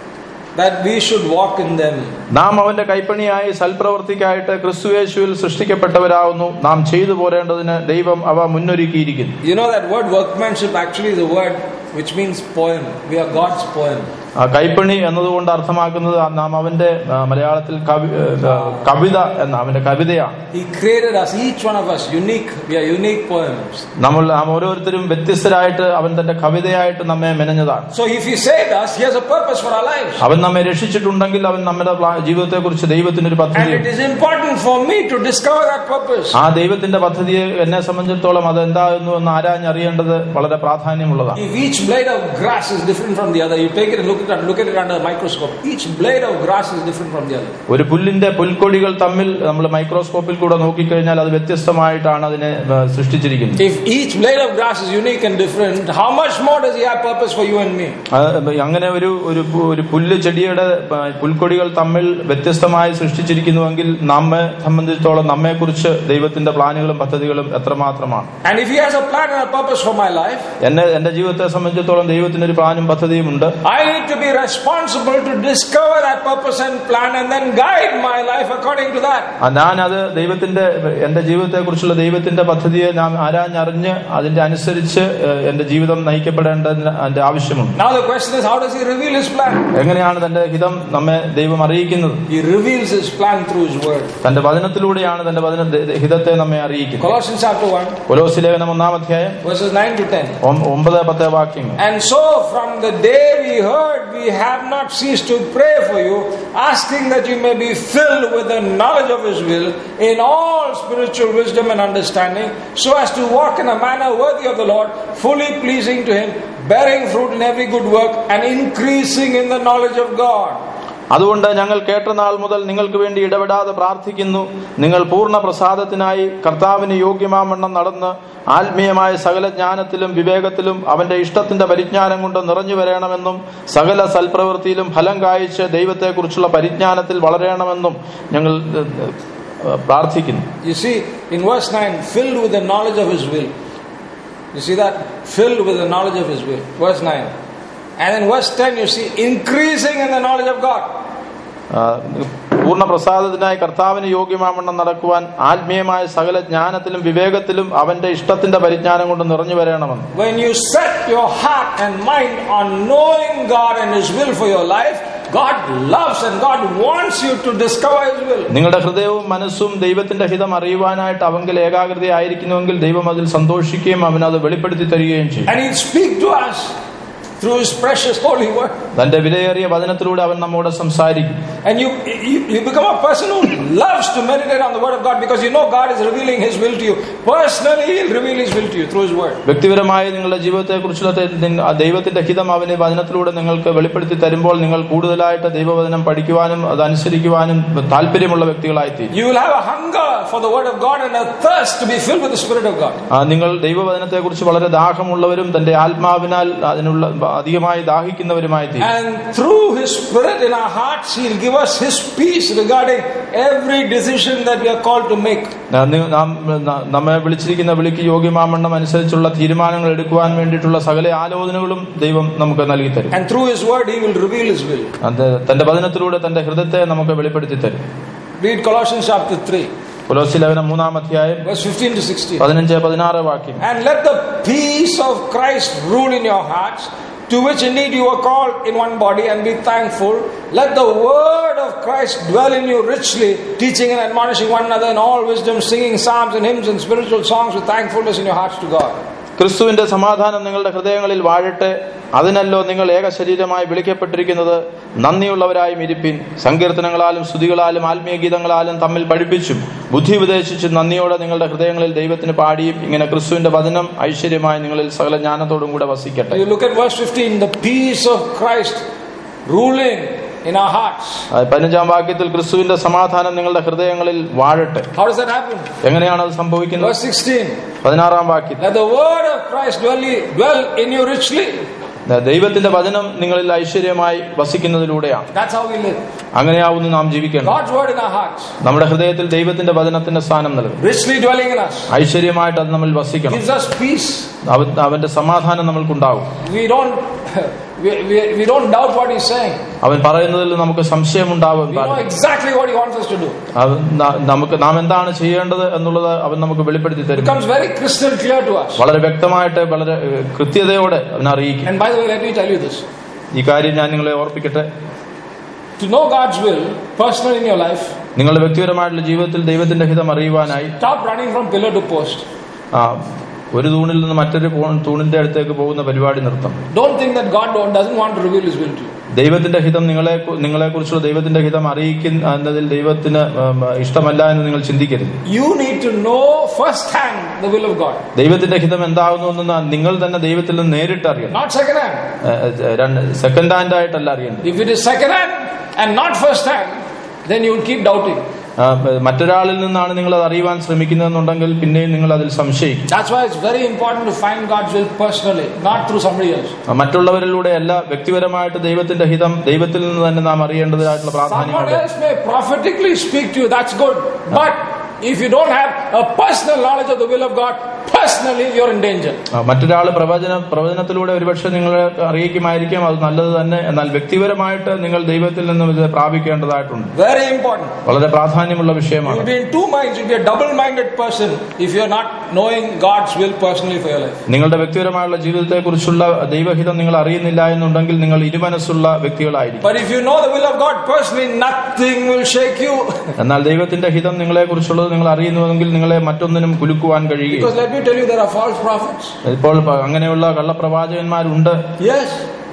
that we should walk in them. നാം അവന്റെ കൈപ്പണിയായി സൽപ്രവർത്തിക്കായിട്ട് ക്രിസ്തുയേശുവിൽ സൃഷ്ടിക്കപ്പെട്ടവരാവുന്നു നാം ചെയ്തു പോരേണ്ടതിന് ദൈവം അവ മുന്നൊരുക്കിയിരിക്കുന്നു You know that word workmanship actually is a word which means poem. We are God's poem. ആ കൈപ്പണി എന്നതുകൊണ്ട് അർത്ഥമാക്കുന്നത് നാം അവന്റെ ആ, മലയാളത്തിൽ കവി ആ, കവിത എന്ന അവന്റെ കവിതയാണ് He created us, each one of us, unique. We are unique poems. നമ്മൾ നാം ഓരോരുത്തരും വ്യത്യസ്തരായിട്ട് അവൻ തന്റെ കവിതയായിട്ട് നമ്മെ മെനഞ്ഞതാണ് So if He saved us, He has a purpose for our lives. അവൻ നമ്മെ രക്ഷിച്ചിട്ടുണ്ടെങ്കിൽ അവൻ നമ്മുടെ ജീവിതത്തെ കുറിച്ച് ദൈവത്തിനൊരു And it പദ്ധതിയുണ്ട് is important for me to discover that purpose. ആ ദൈവത്തിന്റെ പദ്ധതിയെ എന്നെ സംബന്ധിച്ചിടത്തോളം അത് എന്താകുന്നു എന്ന് ആരാഞ്ഞറിയേണ്ടത് വളരെ പ്രാധാന്യമുള്ളതാണ് If each blade of grass is different from the other, you take it and look at it, look at it under a microscope. Each blade of grass is different from the other. ഒരു പുല്ലിന്റെ പുൽക്കൊടികൾ തമ്മിൽ നമ്മൾ മൈക്രോസ്കോപ്പിൽ കൂടെ നോക്കിക്കഴിഞ്ഞാൽ അത് വ്യത്യസ്തമായിട്ടാണ് അതിനെ ആ, സൃഷ്ടിച്ചിരിക്കുന്നത് If each blade of grass is unique and different, how much more does He have purpose for you and me? അത് അങ്ങനെ ഒരു ഒരു പു- ഒരു പുല്ല് ചെടിയുടെ ആ, പുൽക്കൊടികൾ തമ്മിൽ വ്യത്യസ്തമായി സൃഷ്ടിച്ചിരിക്കുന്നുവെങ്കിൽ നമ്മെ സംബന്ധിച്ചിടത്തോളം നമ്മെക്കുറിച്ച് ദൈവത്തിന്റെ പ്ലാനുകളും പദ്ധതികളും എത്രമാത്രമാണ് And if He has a plan and a purpose for my life, എന്നെ എന്റെ ജീവിതത്തെ സംബന്ധിച്ചിടത്തോളം ദൈവത്തിന് ഒരു പ്ലാനും പദ്ധതിയും ഉണ്ട് I need to be responsible to discover that purpose and plan and then guide my life according to that. ആ, ഞാനത് ദൈവത്തിന്റെ എന്റെ ജീവിതത്തെക്കുറിച്ചുള്ള ദൈവത്തിന്റെ പദ്ധതിയെ ഞാൻ ആരാഞ്ഞറിഞ്ഞ് അതിന്റെ അനുസരിച്ച് ഏഹ്, എന്റെ ജീവിതം നയിക്കപ്പെടേണ്ടതിന് അതിന്റെ ആവശ്യമുണ്ട് Now the question is, how does He reveal His plan? എങ്ങനെയാണ് തന്റെ ഹിതം നമ്മെ ദൈവം അറിയിക്കുന്നത് He reveals His plan through His Word. തന്റെ വചനത്തിലൂടെയാണ് തന്റെ വചന ഹിതത്തെ നമ്മെ അറിയിക്കുന്നത് Colossians chapter 1, കൊലോസി ലേഖനം ഒന്നാം അധ്യായം verses 9 to 10. ഒം- ഒമ്പത് പത്ത് വാക്യങ്ങൾ And so, from the day we heard, we have not ceased to pray for you, asking that you may be filled with the knowledge of His will in all spiritual wisdom and understanding, so as to walk in a manner worthy of the Lord, fully pleasing to Him, bearing fruit in every good work, and increasing in the knowledge of God. അതുകൊണ്ട് ഞങ്ങൾ കേട്ട നാൾ മുതൽ നിങ്ങൾക്ക് വേണ്ടി ഇടപെടാതെ പ്രാർത്ഥിക്കുന്നു നിങ്ങൾ പൂർണ്ണ പ്രസാദത്തിനായി കർത്താവിന് യോഗ്യമാവണ്ണം നടന്ന് ആത്മീയമായ സകല ജ്ഞാനത്തിലും വിവേകത്തിലും അവന്റെ ഇഷ്ടത്തിന്റെ പരിജ്ഞാനം കൊണ്ട് നിറഞ്ഞു വരണമെന്നും സകല സൽപ്രവൃത്തിയിലും ഫലം കായ്ച്ച് ദൈവത്തെക്കുറിച്ചുള്ള പരിജ്ഞാനത്തിൽ വളരണമെന്നും ഞങ്ങൾ ഏഹ്, ഏഹ്, പ്രാർത്ഥിക്കുന്നു You see, in verse 9, filled with the knowledge of His will. You see that? Filled with the knowledge of His will. Verse 9. And in verse 10, you see, increasing in the knowledge of God. ആ, പൂർണ്ണ പ്രസാദത്തിനായി കർത്താവിന് യോഗ്യമാവണ്ണം നടക്കുവാൻ ആത്മീയമായ സകല ജ്ഞാനത്തിലും വിവേകത്തിലും അവന്റെ ഇഷ്ടത്തിന്റെ പരിജ്ഞാനം കൊണ്ട് നിറഞ്ഞു വരണമെന്ന് When you set your heart and mind on knowing God and His will for your life, God loves and God wants you to discover His will. നിങ്ങളുടെ ഹൃദയവും മനസ്സും ദൈവത്തിന്റെ ഹിതം അറിയുവാനായിട്ട് അവങ്കിൽ ഏകാഗ്രതയായിരിക്കുന്നുവെങ്കിൽ ദൈവം അതിൽ സന്തോഷിക്കുകയും അവൻ അത് വെളിപ്പെടുത്തി തരികയും ചെയ്യും And He'll speak to us through His precious holy word. തന്റെ വിലയേറിയ വചനത്തിലൂടെ അവൻ നമ്മോട് സംസാരിക്കും And you, you, you become a person who loves to meditate on the word of God because you know God is revealing His will to you. Personally, He'll reveal His will to you through His word. വ്യക്തിപരമായി നിങ്ങളുടെ ജീവിതത്തെക്കുറിച്ചുള്ള തെ- നിങ്ങ- ആ ദൈവത്തിന്റെ ഹിതം അവന് വചനത്തിലൂടെ നിങ്ങൾക്ക് വെളിപ്പെടുത്തി തരുമ്പോൾ നിങ്ങൾ കൂടുതലായിട്ട് ദൈവവചനം പഠിക്കുവാനും അത് അനുസരിക്കുവാനും താല്പര്യമുള്ള വ്യക്തികളായിത്തീരും You will have a hunger for the word of God and a thirst to be filled with the Spirit of God. ആ, നിങ്ങൾ ദൈവവചനത്തെക്കുറിച്ച് വളരെ ദാഹമുള്ളവരും തന്റെ ആത്മാവിനാൽ അതിനുള്ള അധികമായി ദാഹിക്കുന്നവരുമായി തീരും And through His Spirit in our hearts, He'll give us His peace regarding every decision that we are called to make. ന- നി- നാം ന- നമ്മെ വിളിച്ചിരിക്കുന്ന വിളിക്ക് യോഗ്യമാമണ്ണം അനുസരിച്ചുള്ള തീരുമാനങ്ങൾ എടുക്കുവാൻ വേണ്ടിയിട്ടുള്ള സകല ആലോചനകളും ദൈവം നമുക്ക് നൽകി തരും And through His Word, He will reveal His will. അത് തന്റെ വചനത്തിലൂടെ തന്റെ ഹൃദയത്തെ നമുക്ക് വെളിപ്പെടുത്തി തരും Read Colossians chapter 3, പുലോസി ലേഖനം മൂന്നാം അധ്യായം verse 15 to 16. പതിനഞ്ച് പതിനാറ് വാക്യം And let the peace of Christ rule in your hearts, to which indeed you were called in one body, and be thankful. Let the word of Christ dwell in you richly, teaching and admonishing one another in all wisdom, singing psalms and hymns and spiritual songs with thankfulness in your hearts to God. ക്രിസ്തുവിന്റെ സമാധാനം നിങ്ങളുടെ ഹൃദയങ്ങളിൽ വാഴട്ടെ അതിനല്ലോ നിങ്ങൾ ഏക ശരീരമായി വിളിക്കപ്പെട്ടിരിക്കുന്നത് നന്ദിയുള്ളവരായും ഇരിപ്പിൻ സങ്കീർത്തനങ്ങളാലും സ്തുതികളാലും ആത്മീയ ഗീതങ്ങളാലും തമ്മിൽ പഠിപ്പിച്ചും ബുദ്ധി ഉപദേശിച്ചും നന്ദിയോടെ നിങ്ങളുടെ ഹൃദയങ്ങളിൽ ദൈവത്തിന് പാടിയും ഇങ്ങനെ ക്രിസ്തുവിന്റെ വചനം ഐശ്വര്യമായി നിങ്ങളിൽ സകല ജ്ഞാനത്തോടും കൂടെ വസിക്കട്ടെ You look at verse 15 the peace of Christ ruling in our hearts. ആ, പതിനഞ്ചാം വാക്യത്തിൽ ക്രിസ്തുവിന്റെ സമാധാനം നിങ്ങളുടെ ഹൃദയങ്ങളിൽ വാഴട്ടെ How does that happen? എങ്ങനെയാണ് അത് സംഭവിക്കുന്നത് Verse 16 പതിനാറാം വാക്യം Let the word of Christ dwell, dwell in you richly. ദൈവത്തിന്റെ വചനം നിങ്ങളിൽ ഐശ്വര്യമായി വസിക്കുന്നതിലൂടെയാണ് That's how we live. അങ്ങനെയാവുന്നു നാം ജീവിക്കണം God's word in our hearts, നമ്മുടെ ഹൃദയത്തിൽ ദൈവത്തിന്റെ വചനത്തിന്റെ സ്ഥാനം നൽകും richly dwelling in us, ഐശ്വര്യമായിട്ട് അത് നമ്മൾ വസിക്കണം gives us peace. അവൻ- അവന്റെ സമാധാനം നമ്മൾക്കുണ്ടാവും We don't, we, we, we don't doubt what He's saying. അവൻ പറയുന്നതിൽ നമുക്ക് സംശയമുണ്ടാവും We know exactly what He wants us to do. അവൻ ന- നമുക്ക് നാം എന്താണ് ചെയ്യേണ്ടത് എന്നുള്ളത് അവൻ നമുക്ക് വെളിപ്പെടുത്തി It തരും becomes very crystal clear to us. വളരെ വ്യക്തമായിട്ട് വളരെ ഏഹ്, കൃത്യതയോടെ അവൻ അറിയിക്കും And by the way, let me tell you this. ഈ കാര്യം ഞാൻ നിങ്ങളെ ഓർപ്പിക്കട്ടെ To know God's will personally in your life, നിങ്ങളുടെ വ്യക്തിപരമായിട്ടുള്ള ജീവിതത്തിൽ ദൈവത്തിന്റെ ഹിതം അറിയുവാനായി stop running from pillar to post. ആ, ഒരു തൂണിൽ നിന്ന് മറ്റൊരു പോ- തൂണിന്റെ അടുത്തേക്ക് പോകുന്ന പരിപാടി നിർത്തണം Don't think that God don't- doesn't want to reveal His will to you. ദൈവത്തിന്റെ ഹിതം നിങ്ങളെ നിങ്ങളെ കുറിച്ചുള്ള ദൈവത്തിന്റെ ഹിതം അറിയിക്കുന്ന എന്നതിൽ ദൈവത്തിന് ഉം, ഇഷ്ടമല്ല എന്ന് നിങ്ങൾ ചിന്തിക്കരുത് You need to know firsthand the will of God, ദൈവത്തിന്റെ ഹിതം എന്താകുന്നു എന്ന് നിങ്ങൾ തന്നെ ദൈവത്തിൽ നിന്ന് നേരിട്ട് അറിയണം not second hand. Second hand ആയിട്ടല്ല അറിയേണ്ടത് If it is second hand and not first hand, then you will keep doubting. ആ, മറ്റൊരാളിൽ നിന്നാണ് നിങ്ങൾ അത് അറിയുവാൻ ശ്രമിക്കുന്നതെന്നുണ്ടെങ്കിൽ പിന്നെയും നിങ്ങൾ അതിൽ സംശയിക്കും That's why it's very important to find God's will personally, not through somebody else. ആ, മറ്റുള്ളവരിലൂടെയല്ല വ്യക്തിപരമായിട്ട് ദൈവത്തിന്റെ ഹിതം ദൈവത്തിൽ നിന്ന് തന്നെ നാം അറിയേണ്ടതായിട്ടുള്ള Someone പ്രാധാന്യമുണ്ട് else may prophetically speak to you, that's good. But if you don't have a personal knowledge of the will of God, personally you're in danger. ആ, മറ്റൊരാൾ പ്രവചന പ്രവചനത്തിലൂടെ ഒരുപക്ഷെ നിങ്ങളെ അറിയിക്കുമായിരിക്കാം അത് നല്ലത് തന്നെ എന്നാൽ വ്യക്തിപരമായിട്ട് നിങ്ങൾ ദൈവത്തിൽ നിന്നും ഇത് പ്രാപിക്കേണ്ടതായിട്ടുണ്ട് Very important. വളരെ പ്രാധാന്യമുള്ള You'll വിഷയമാണ് be in two minds. You'll be a double-minded person if you're not knowing God's will personally for your life. നിങ്ങളുടെ വ്യക്തിപരമായുള്ള ജീവിതത്തെ കുറിച്ചുള്ള ദൈവഹിതം നിങ്ങൾ അറിയുന്നില്ല എന്നുണ്ടെങ്കിൽ നിങ്ങൾ ഇരുമനസ്സുള്ള വ്യക്തികളായിരിക്കും But if you know the will of God personally, nothing will shake you. എന്നാൽ ദൈവത്തിന്റെ ഹിതം നിങ്ങളെ കുറിച്ചുള്ളത് നിങ്ങൾ അറിയുന്നുവെങ്കിൽ നിങ്ങളെ മറ്റൊന്നിനും കുലുക്കുവാൻ Because കഴിയുകയും let me tell you, there are false prophets. ഇപ്പോൾ പ- അങ്ങനെയുള്ള കള്ളപ്രവാചകന്മാരുണ്ട് Yes.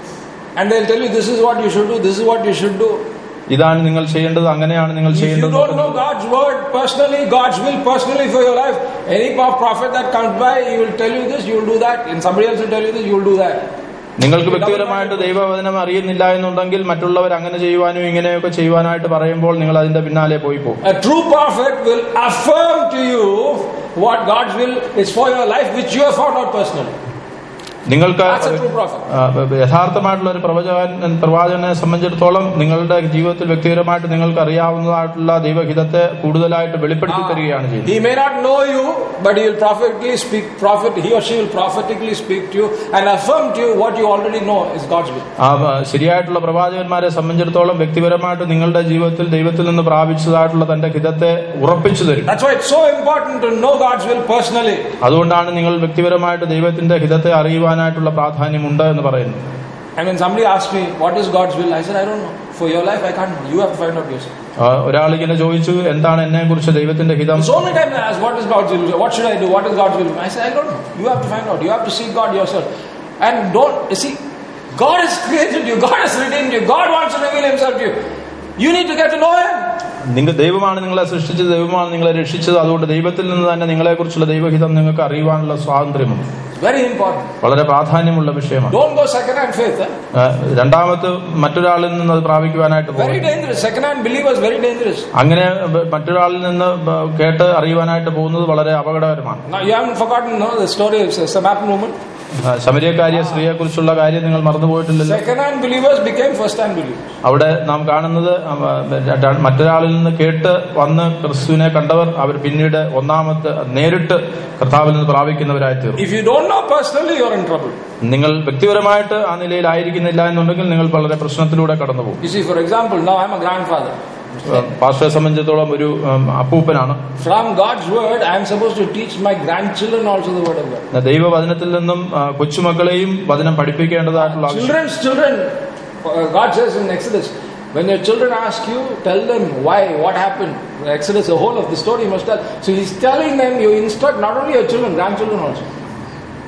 And they'll tell you, this is what you should do, this is what you should do. ഇതാണ് നിങ്ങൾ ചെയ്യേണ്ടത് അങ്ങനെയാണ് നിങ്ങൾ If you ചെയ്യേണ്ടത് don't know God's word personally, God's will personally for your life, any prophet that comes by, he will tell you this, you will do that. And somebody else will tell you this, you will do that. നിങ്ങൾക്ക് വ്യക്തിപരമായിട്ട് ദൈവവചനം അറിയുന്നില്ല എന്നുണ്ടെങ്കിൽ മറ്റുള്ളവർ അങ്ങനെ ചെയ്യുവാനും ഇങ്ങനെയൊക്കെ ചെയ്യുവാനായിട്ട് പറയുമ്പോൾ നിങ്ങൾ അതിന്റെ പിന്നാലെ പോയി പോകും A true prophet will affirm to you what God's will is for your life, which you have found out personally. നിങ്ങൾക്ക് That's a true prophet. ആ, യഥാർത്ഥമായിട്ടുള്ള ഒരു പ്രവചകൻ പ്രവാചകനെ സംബന്ധിച്ചിടത്തോളം നിങ്ങളുടെ ജീവിതത്തിൽ വ്യക്തിപരമായിട്ട് നിങ്ങൾക്ക് അറിയാവുന്നതായിട്ടുള്ള ദൈവഹിതത്തെ കൂടുതലായിട്ട് വെളിപ്പെടുത്തി തരികയാണ് ചെയ്യുന്നത് He may not know you, but he will prophetically speak, prophet, he or she will prophetically speak to you and affirm to you what you already know is God's will. ആ ആ, ശരിയായിട്ടുള്ള പ്രവാചകന്മാരെ സംബന്ധിച്ചിടത്തോളം വ്യക്തിപരമായിട്ട് നിങ്ങളുടെ ജീവിതത്തിൽ ദൈവത്തിൽ നിന്ന് പ്രാപിച്ചതായിട്ടുള്ള തന്റെ ഹിതത്തെ ഉറപ്പിച്ചു തരും That's why it's so important to know God's will personally. അതുകൊണ്ടാണ് നിങ്ങൾ വ്യക്തിപരമായിട്ട് ദൈവത്തിന്റെ ഹിതത്തെ അറിയുവാനായിട്ടുള്ള പ്രാധാന്യമുണ്ട് എന്ന് പറയുന്നത് And when somebody asks me, what is God's will? I said, I don't know. For your life, I can't know. You have to find out yourself. ആ, ഒരാളിങ്ങനെ ചോദിച്ചു എന്താണ് എന്നെ കുറിച്ച് ദൈവത്തിന്റെ ഹിതം So many times I ask, what is God's will? What should I do? What is God's will? I said, I don't know. You have to find out. You have to seek God yourself. And don't, you see, God has created you. God has redeemed you. God wants to reveal himself to you. You need to get to know him. നിങ്ങൾ ദൈവമാണ് നിങ്ങളെ സൃഷ്ടിച്ചത് ദൈവമാണ് നിങ്ങളെ രക്ഷിച്ചത് അതുകൊണ്ട് ദൈവത്തിൽ നിന്ന് തന്നെ നിങ്ങളെ കുറിച്ചുള്ള ദൈവഹിതം നിങ്ങൾക്ക് അറിയുവാനുള്ള സ്വാതന്ത്ര്യമുണ്ട് Very important. വളരെ പ്രാധാന്യമുള്ള വിഷയമാണ് Don't go second-hand faith. Eh? ആ, രണ്ടാമത് മറ്റൊരാളിൽ നിന്ന് അത് പ്രാപിക്കുവാനായിട്ട് Very പോകും dangerous. Second-hand believers, very dangerous. അങ്ങനെ ബ- മറ്റൊരാളിൽ നിന്ന് ബ- കേട്ട് അറിയുവാനായിട്ട് പോകുന്നത് വളരെ അപകടകരമാണ് Now, you haven't forgotten no, the story of the Samaritan woman. ആ, ശമരിയക്കാരിയ സ്ത്രീയെ കുറിച്ചുള്ള കാര്യം നിങ്ങൾ മറന്നുപോയിട്ടില്ലല്ലോ Second-hand believers became first-hand believers. അവിടെ നാം കാണുന്നത് ആ, ര- മറ്റൊരാളിൽ നിന്ന് കേട്ട് വന്ന് ക്രിസ്തുവിനെ കണ്ടവർ അവർ പിന്നീട് ഒന്നാമത്തെ നേരിട്ട് കർത്താവിൽ നിന്ന് പ്രാപിക്കുന്നവരായി തീർന്നു If you don't know personally, you're in trouble. നിങ്ങൾ വ്യക്തിപരമായിട്ട് ആ നിലയിലായിരിക്കുന്നില്ല എന്നുണ്ടെങ്കിൽ നിങ്ങൾ വളരെ പ്രശ്നത്തിലൂടെ കടന്നു പോകും You see, for example, now I'm a grandfather. പാസ്റ്ററെ സംബന്ധിച്ചിടത്തോളം ഒരു ഉം, അപ്പൂപ്പനാണ് From God's word, I am supposed to teach my grandchildren also the word of God. ദൈവവചനത്തിൽ നിന്നും ആ, കൊച്ചുമക്കളെയും വചനം പഠിപ്പിക്കേണ്ടതായിട്ടുള്ള ആവശ്യം Children's children, uh, God says in Exodus, when your children ask you, tell them why, what happened. Exodus, the whole of the story you must tell. So he's telling them, you instruct not only your children, grandchildren also.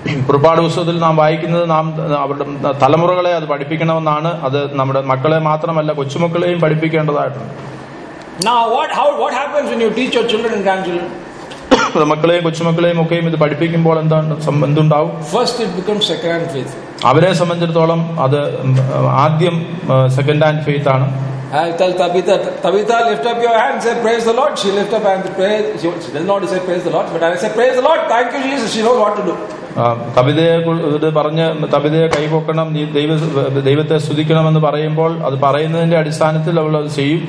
പുറപ്പാട് പുസ്തകത്തിൽ നാം വായിക്കുന്നത് നാം അവരുടെ തലമുറകളെ അത് പഠിപ്പിക്കണമെന്നാണ് അത് നമ്മുടെ മക്കളെ മാത്രമല്ല കൊച്ചുമക്കളെയും പഠിപ്പിക്കേണ്ടതായിട്ടുണ്ട് Now, what, how, what happens when you teach your children and grandchildren? മക്കളെയും കൊച്ചുമക്കളെയും ഒക്കെയും ഇത് പഠിപ്പിക്കുമ്പോൾ എന്താണ് സം- എന്തുണ്ടാവും First, it becomes second-hand faith. അവരെ സംബന്ധിച്ചിടത്തോളം അത് ഉം, ആദ്യം സെക്കൻഡ് ഹാൻഡ് ഫെയ്ത്ത് ആണ് I tell Tabitha, Tabitha, lift up your hand, say praise the Lord. She lift up and praise. She, she doesn't know how to say praise the Lord, but I say praise the Lord. Thank you, Jesus. She knows what to do. ആ, തബിതയെ കു- ഇത് പറഞ്ഞ് തബിതയെ കൈപൊക്കണം നീ ദൈവ ദൈവത്തെ സ്തുതിക്കണമെന്ന് പറയുമ്പോൾ അത് പറയുന്നതിന്റെ അടിസ്ഥാനത്തിൽ അവൾ അത് ചെയ്യും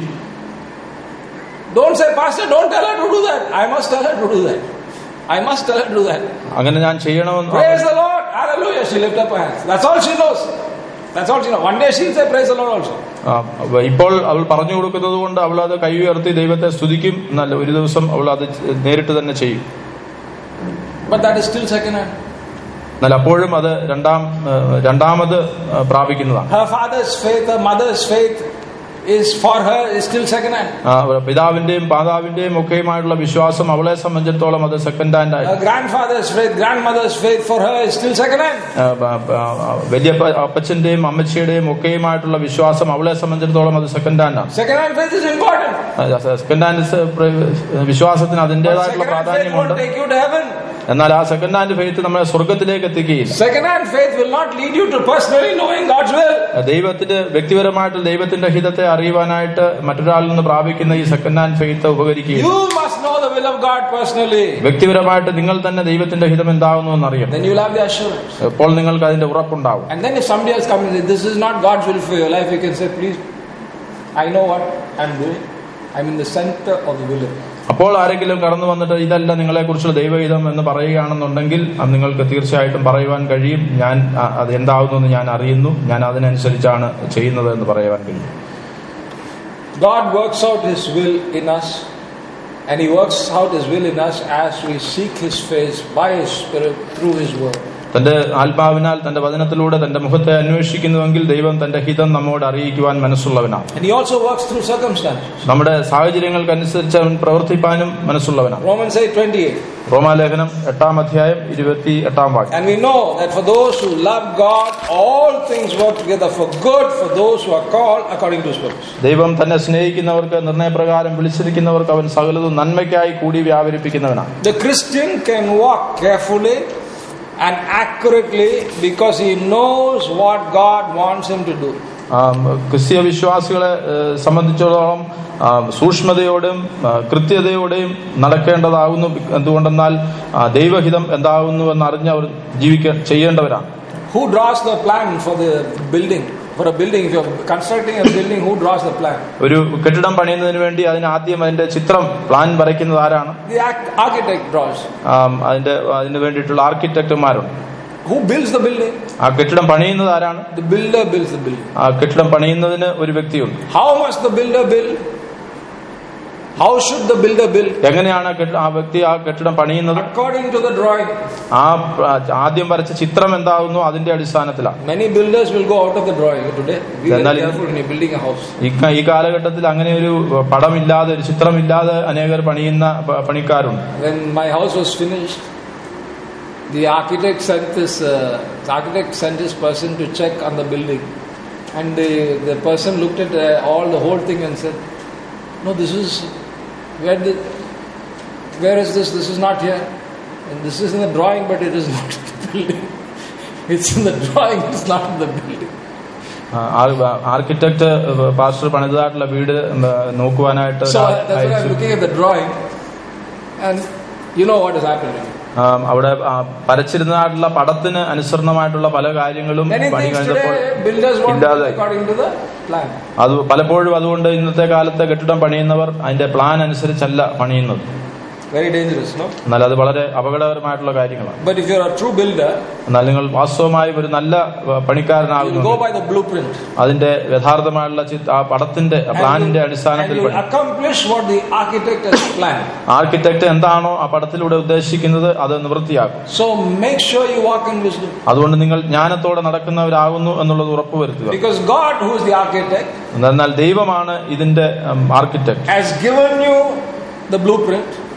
Don't say, Pastor, don't tell her to do that. I must tell her to do that. I must tell her to do that. അങ്ങനെ ഞാൻ ചെയ്യണമെന്ന് Praise the Lord. Hallelujah. She lift up her hands. That's all she knows. That's all she knows. One day she'll say praise the Lord also. ആ, അപ്പൊ ഇപ്പോൾ അവൾ പറഞ്ഞു കൊടുക്കുന്നത് കൊണ്ട് അവൾ അത് കൈ ഉയർത്തി ദൈവത്തെ സ്തുതിക്കും എന്നല്ല ഒരു ദിവസം അവൾ അത് നേരിട്ട് തന്നെ ചെയ്യും But that is still second hand. എന്നാൽ അപ്പോഴും അത് രണ്ടാം ആ, രണ്ടാമത് ആ, പ്രാപിക്കുന്നതാണ് Her father's faith, her mother's faith is for her is still second hand. ആ, പിതാവിന്റെയും മാതാവിന്റെയും ഒക്കെയുമായിട്ടുള്ള വിശ്വാസം അവളെ സംബന്ധിച്ചിടത്തോളം അത് സെക്കൻഡ് ഹാൻഡ് ആയി Her grandfather's faith, grandmother's faith for her is still second hand. ആ, ബ- ബ- വലിയ അപ്പ- അപ്പച്ചന്റെയും അമ്മച്ചിയുടെയും ഒക്കെയുമായിട്ടുള്ള വിശ്വാസം അവളെ സംബന്ധിച്ചിടത്തോളം അത് സെക്കൻഡ് ഹാൻഡ് ആണ് Second hand faith is important. Second hand വിശ്വാസത്തിന് But അതിൻ്റെതായിട്ടുള്ള second hand faith പ്രാധാന്യമുണ്ട് won't take you to heaven. എന്നാൽ ആ സെക്കൻഡ് ഹാൻഡ് ഫെയ്ത്ത് നമ്മളെ സ്വർഗത്തിലേക്ക് എത്തിക്കുകയില്ല Second hand faith will not lead you to personally knowing God's will. ദൈവത്തിന്റെ വ്യക്തിപരമായിട്ട് ദൈവത്തിന്റെ ഹിതത്തെ അറിയുവാനായിട്ട് മറ്റൊരാളിൽ നിന്ന് പ്രാപിക്കുന്ന ഈ സെക്കൻഡ് ഹാൻഡ് ഫെയ്ത്ത് ഉപകരിക്കുകയില്ല You must know the will of God personally. വ്യക്തിപരമായിട്ട് നിങ്ങൾ തന്നെ ദൈവത്തിന്റെ ഹിതം എന്താകുന്നു എന്നറിയണം Then you'll have the assurance. അപ്പോൾ നിങ്ങൾക്ക് അതിന്റെ ഉറപ്പുണ്ടാവും And then if somebody else comes and says, This is not God's will for your life, you can say, Please, I know what I'm doing. I'm in the center of the will of God. അപ്പോൾ ആരെങ്കിലും കടന്നു വന്നിട്ട് ഇതല്ല നിങ്ങളെ കുറിച്ചുള്ള ദൈവഹിതം എന്ന് പറയുകയാണെന്നുണ്ടെങ്കിൽ അത് നിങ്ങൾക്ക് തീർച്ചയായിട്ടും പറയുവാൻ കഴിയും ഞാൻ അ- അത് എന്താവുന്നു ഞാൻ അറിയുന്നു ഞാൻ അതിനനുസരിച്ചാണ് ചെയ്യുന്നത് എന്ന് പറയുവാൻ കഴിയും God works out His will in us, and He works out His will in us as we seek His face by His Spirit through His Word. തന്റെ ആത്മാവിനാൽ തന്റെ വചനത്തിലൂടെ തന്റെ മുഖത്തെ അന്വേഷിക്കുന്നുവെങ്കിൽ ദൈവം തന്റെ ഹിതം നമ്മോട് അറിയിക്കുവാൻ മനസ്സുള്ളവനാണ് And He also works through circumstances. നമ്മുടെ സാഹചര്യങ്ങൾക്കനുസരിച്ച് അവൻ പ്രവർത്തിപ്പാനും മനസ്സുള്ളവനാണ് Romans 8 28. റോമാലേഖനം എട്ടാം അധ്യായം ഇരുപത്തി എട്ടാം വാക്യം And we know that for those who love God, all things work together for good for those who are called according to His purpose. ദൈവം തന്നെ സ്നേഹിക്കുന്നവർക്ക് നിർണയപ്രകാരം വിളിച്ചിരിക്കുന്നവർക്ക് അവൻ സകലതും നന്മയ്ക്കായി കൂടി വ്യാപരിപ്പിക്കുന്നവനാണ് The Christian can walk carefully and accurately because he knows what God wants him to do. ആ, ക്രിസ്തീയ വിശ്വാസികളെ ഏഹ്, സംബന്ധിച്ചിടത്തോളം ആ, സൂക്ഷ്മതയോടും ആ, കൃത്യതയോടെയും നടക്കേണ്ടതാകുന്നു എന്തുകൊണ്ടെന്നാൽ ആ, ദൈവഹിതം എന്താകുന്നു എന്നറിഞ്ഞ് അവർ ജീവിക്ക ചെയ്യേണ്ടവരാണ് Who draws the plan for the building? For a building, if you're constructing a building, who draws the plan? ഒരു കെട്ടിടം പണിയുന്നതിന് വേണ്ടി അതിന് ആദ്യം അതിന്റെ ചിത്രം പ്ലാൻ വരയ്ക്കുന്നത് ആരാണ് The arch- architect draws. ആ, അതിന്റെ അതിന് വേണ്ടിയിട്ടുള്ള ആർക്കിടെക്റ്റുമാരുണ്ട് Who builds the building? ആ കെട്ടിടം പണിയുന്നത് ആരാണ് The builder builds the building. ആ കെട്ടിടം പണിയുന്നതിന് ഒരു വ്യക്തിയുണ്ട് How must the builder build? How should the builder build? എങ്ങനെയാണ് ആ കെട്ടി- ആ വ്യക്തി ആ കെട്ടിടം പണിയുന്നത് According to the drawing. ആ പ്ര- ആദ്യം വരച്ച ചിത്രം എന്താകുന്നു അതിന്റെ അടിസ്ഥാനത്തിലാണ് Many builders will go out of the drawing today. Be very എന്നാൽ- careful when you're building a house. ഈ ക- ഈ കാലഘട്ടത്തിൽ അങ്ങനെ ഒരു പടമില്ലാതെ ഒരു ചിത്രമില്ലാതെ അനേകർ പണിയുന്ന പ- പണിക്കാരുണ്ട് When my house was finished, the architect sent this uh, the architect sent this person to check on the building, and the the person looked at uh, all the whole thing and said, "No, this is where the where is this? This is not here, and this is in the drawing, but it is not in the building. It's in the drawing. It's not in the building." Architect pastor പണിതായിട്ടുള്ള വീട് ഉം, നോക്കുവാനായിട്ട് So ഒരാൾ uh, that's why I'm അയച്ചു. looking at the drawing, and you know what is happening. ആ, അവിടെ ആ, വരച്ചിരുന്നതായിട്ടുള്ള പടത്തിന് അനുസരണമായിട്ടുള്ള പല കാര്യങ്ങളും Many പണി things കഴിഞ്ഞപ്പോൾ today builders want to do ഇല്ലാതായി according to the plan. അത് പലപ്പോഴും അതുകൊണ്ട് ഇന്നത്തെ കാലത്തെ കെട്ടിടം പണിയുന്നവർ അതിന്റെ പ്ലാൻ അനുസരിച്ചല്ല പണിയുന്നത് Very dangerous, no? എന്നാൽ അത് വളരെ അപകടകരമായിട്ടുള്ള കാര്യങ്ങളാണ് But if you're a true builder, എന്നാൽ നിങ്ങൾ വാസ്തവമായും ഒരു നല്ല ആ, you പണിക്കാരനാകുന്നു go by the blueprint. അതിന്റെ യഥാർത്ഥമായുള്ള ചിത്- ആ പടത്തിന്റെ ആ And പ്ലാനിന്റെ you, and അടിസ്ഥാനത്തിൽ you പണി accomplish what the architect has planned. Architect എന്താണോ ആ പടത്തിലൂടെ ഉദ്ദേശിക്കുന്നത് അത് നിവൃത്തിയാക്കും So make sure you walk in wisdom. അതുകൊണ്ട് നിങ്ങൾ ജ്ഞാനത്തോടെ നടക്കുന്നവരാകുന്നു എന്നുള്ളത് ഉറപ്പുവരുത്തുക Because God, who is the architect, എന്നാൽ ദൈവമാണ് ഇതിന്റെ architect has given you the blueprint.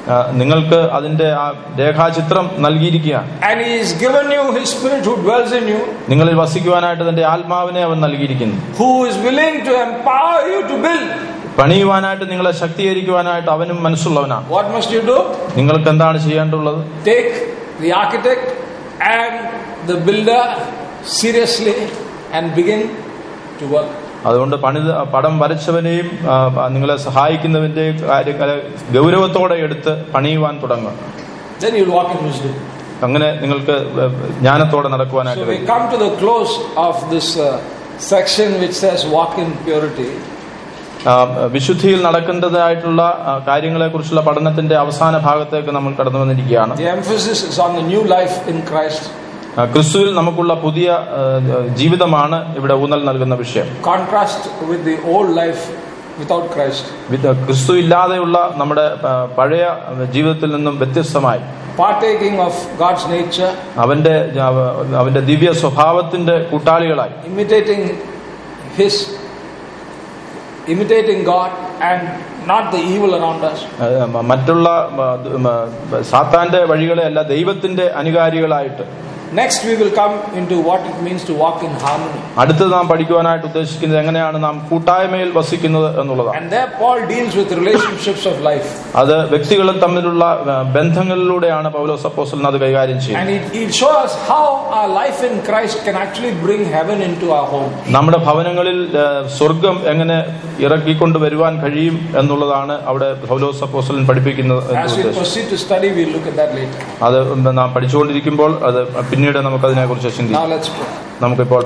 ആ, നിങ്ങൾക്ക് അതിന്റെ ആ രേഖാചിത്രം നൽകിയിരിക്കുകയാണ് And He has given you His Spirit who dwells in you, നിങ്ങളിൽ വസിക്കുവാനായിട്ട് തന്റെ ആത്മാവിനെ അവൻ നൽകിയിരിക്കുന്നു who is willing to empower you to build. പണിയുവാനായിട്ട് നിങ്ങളെ ശക്തീകരിക്കുവാനായിട്ട് അവനും മനസ്സുള്ളവനാണ് What must you do? നിങ്ങൾക്ക് എന്താണ് ചെയ്യേണ്ടുള്ളത് Take the architect and the builder seriously and begin to work. അതുകൊണ്ട് പണിത് പടം വരച്ചവനെയും ആ, നിങ്ങളെ സഹായിക്കുന്നവന്റെയും കാര്യങ്ങളെ ഗൗരവത്തോടെ എടുത്ത് പണിയുവാൻ തുടങ്ങുക Then you'll walk in wisdom. അങ്ങനെ നിങ്ങൾക്ക് ജ്ഞാനത്തോടെ So നടക്കുവാനായിട്ട് we കഴിയും come to the close of this uh, section which says walk in purity. ആ, വിശുദ്ധിയിൽ നടക്കേണ്ടതായിട്ടുള്ള കാര്യങ്ങളെ കുറിച്ചുള്ള പഠനത്തിന്റെ അവസാന ഭാഗത്തേക്ക് നമ്മൾ കടന്നു വന്നിരിക്കുകയാണ് The emphasis is on the new life in Christ. ആ, ക്രിസ്തുവിൽ നമുക്കുള്ള പുതിയ ആ, ജീവിതമാണ് ഇവിടെ ഊന്നൽ നൽകുന്ന വിഷയം Contrast with the old life without Christ. വിത- ക്രിസ്തു ഇല്ലാതെയുള്ള നമ്മുടെ ആ, പഴയ ജീവിതത്തിൽ നിന്നും വ്യത്യസ്തമായി Partaking of God's nature, അവന്റെ അവ- അവന്റെ ദിവ്യ സ്വഭാവത്തിന്റെ കൂട്ടാളികളായി imitating His, imitating God and not the evil around us. ആ, മ- മറ്റുള്ള ആ, ദ- മ- സാത്താന്റെ വഴികളെ അല്ല ദൈവത്തിന്റെ അനുകാരികളായിട്ട് Next, we will come into what it means to walk in harmony. അടുത്ത് നാം പഠിക്കുവാനായിട്ട് ഉദ്ദേശിക്കുന്നത് എങ്ങനെയാണ് നാം കൂട്ടായ്മയിൽ വസിക്കുന്നത് എന്നുള്ളതാണ് And there, Paul deals with relationships of life. അത് വ്യക്തികളും തമ്മിലുള്ള ആ, ബന്ധങ്ങളിലൂടെയാണ് പൗലോസ് അപ്പോസ്റ്റലൻ അത് കൈകാര്യം ചെയ്യുന്നത് And it, it shows us how our life in Christ can actually bring heaven into our home. നമ്മുടെ ഭവനങ്ങളിൽ ആ, സ്വർഗം എങ്ങനെ ഇറക്കിക്കൊണ്ട് വരുവാൻ കഴിയും എന്നുള്ളതാണ് അവിടെ പൗലോസ് അപ്പോസ്റ്റലൻ പഠിപ്പിക്കുന്നത് എന്ന് As we ഉദ്ദേശിക്കുന്നത്. proceed to study, we'll look at that later. അത് നാം പഠിച്ചുകൊണ്ടിരിക്കുമ്പോൾ അത് പിന്നീട് നമുക്കതിനെക്കുറിച്ച് ചിന്തിക്കാം Now let's pray. നമുക്കിപ്പോൾ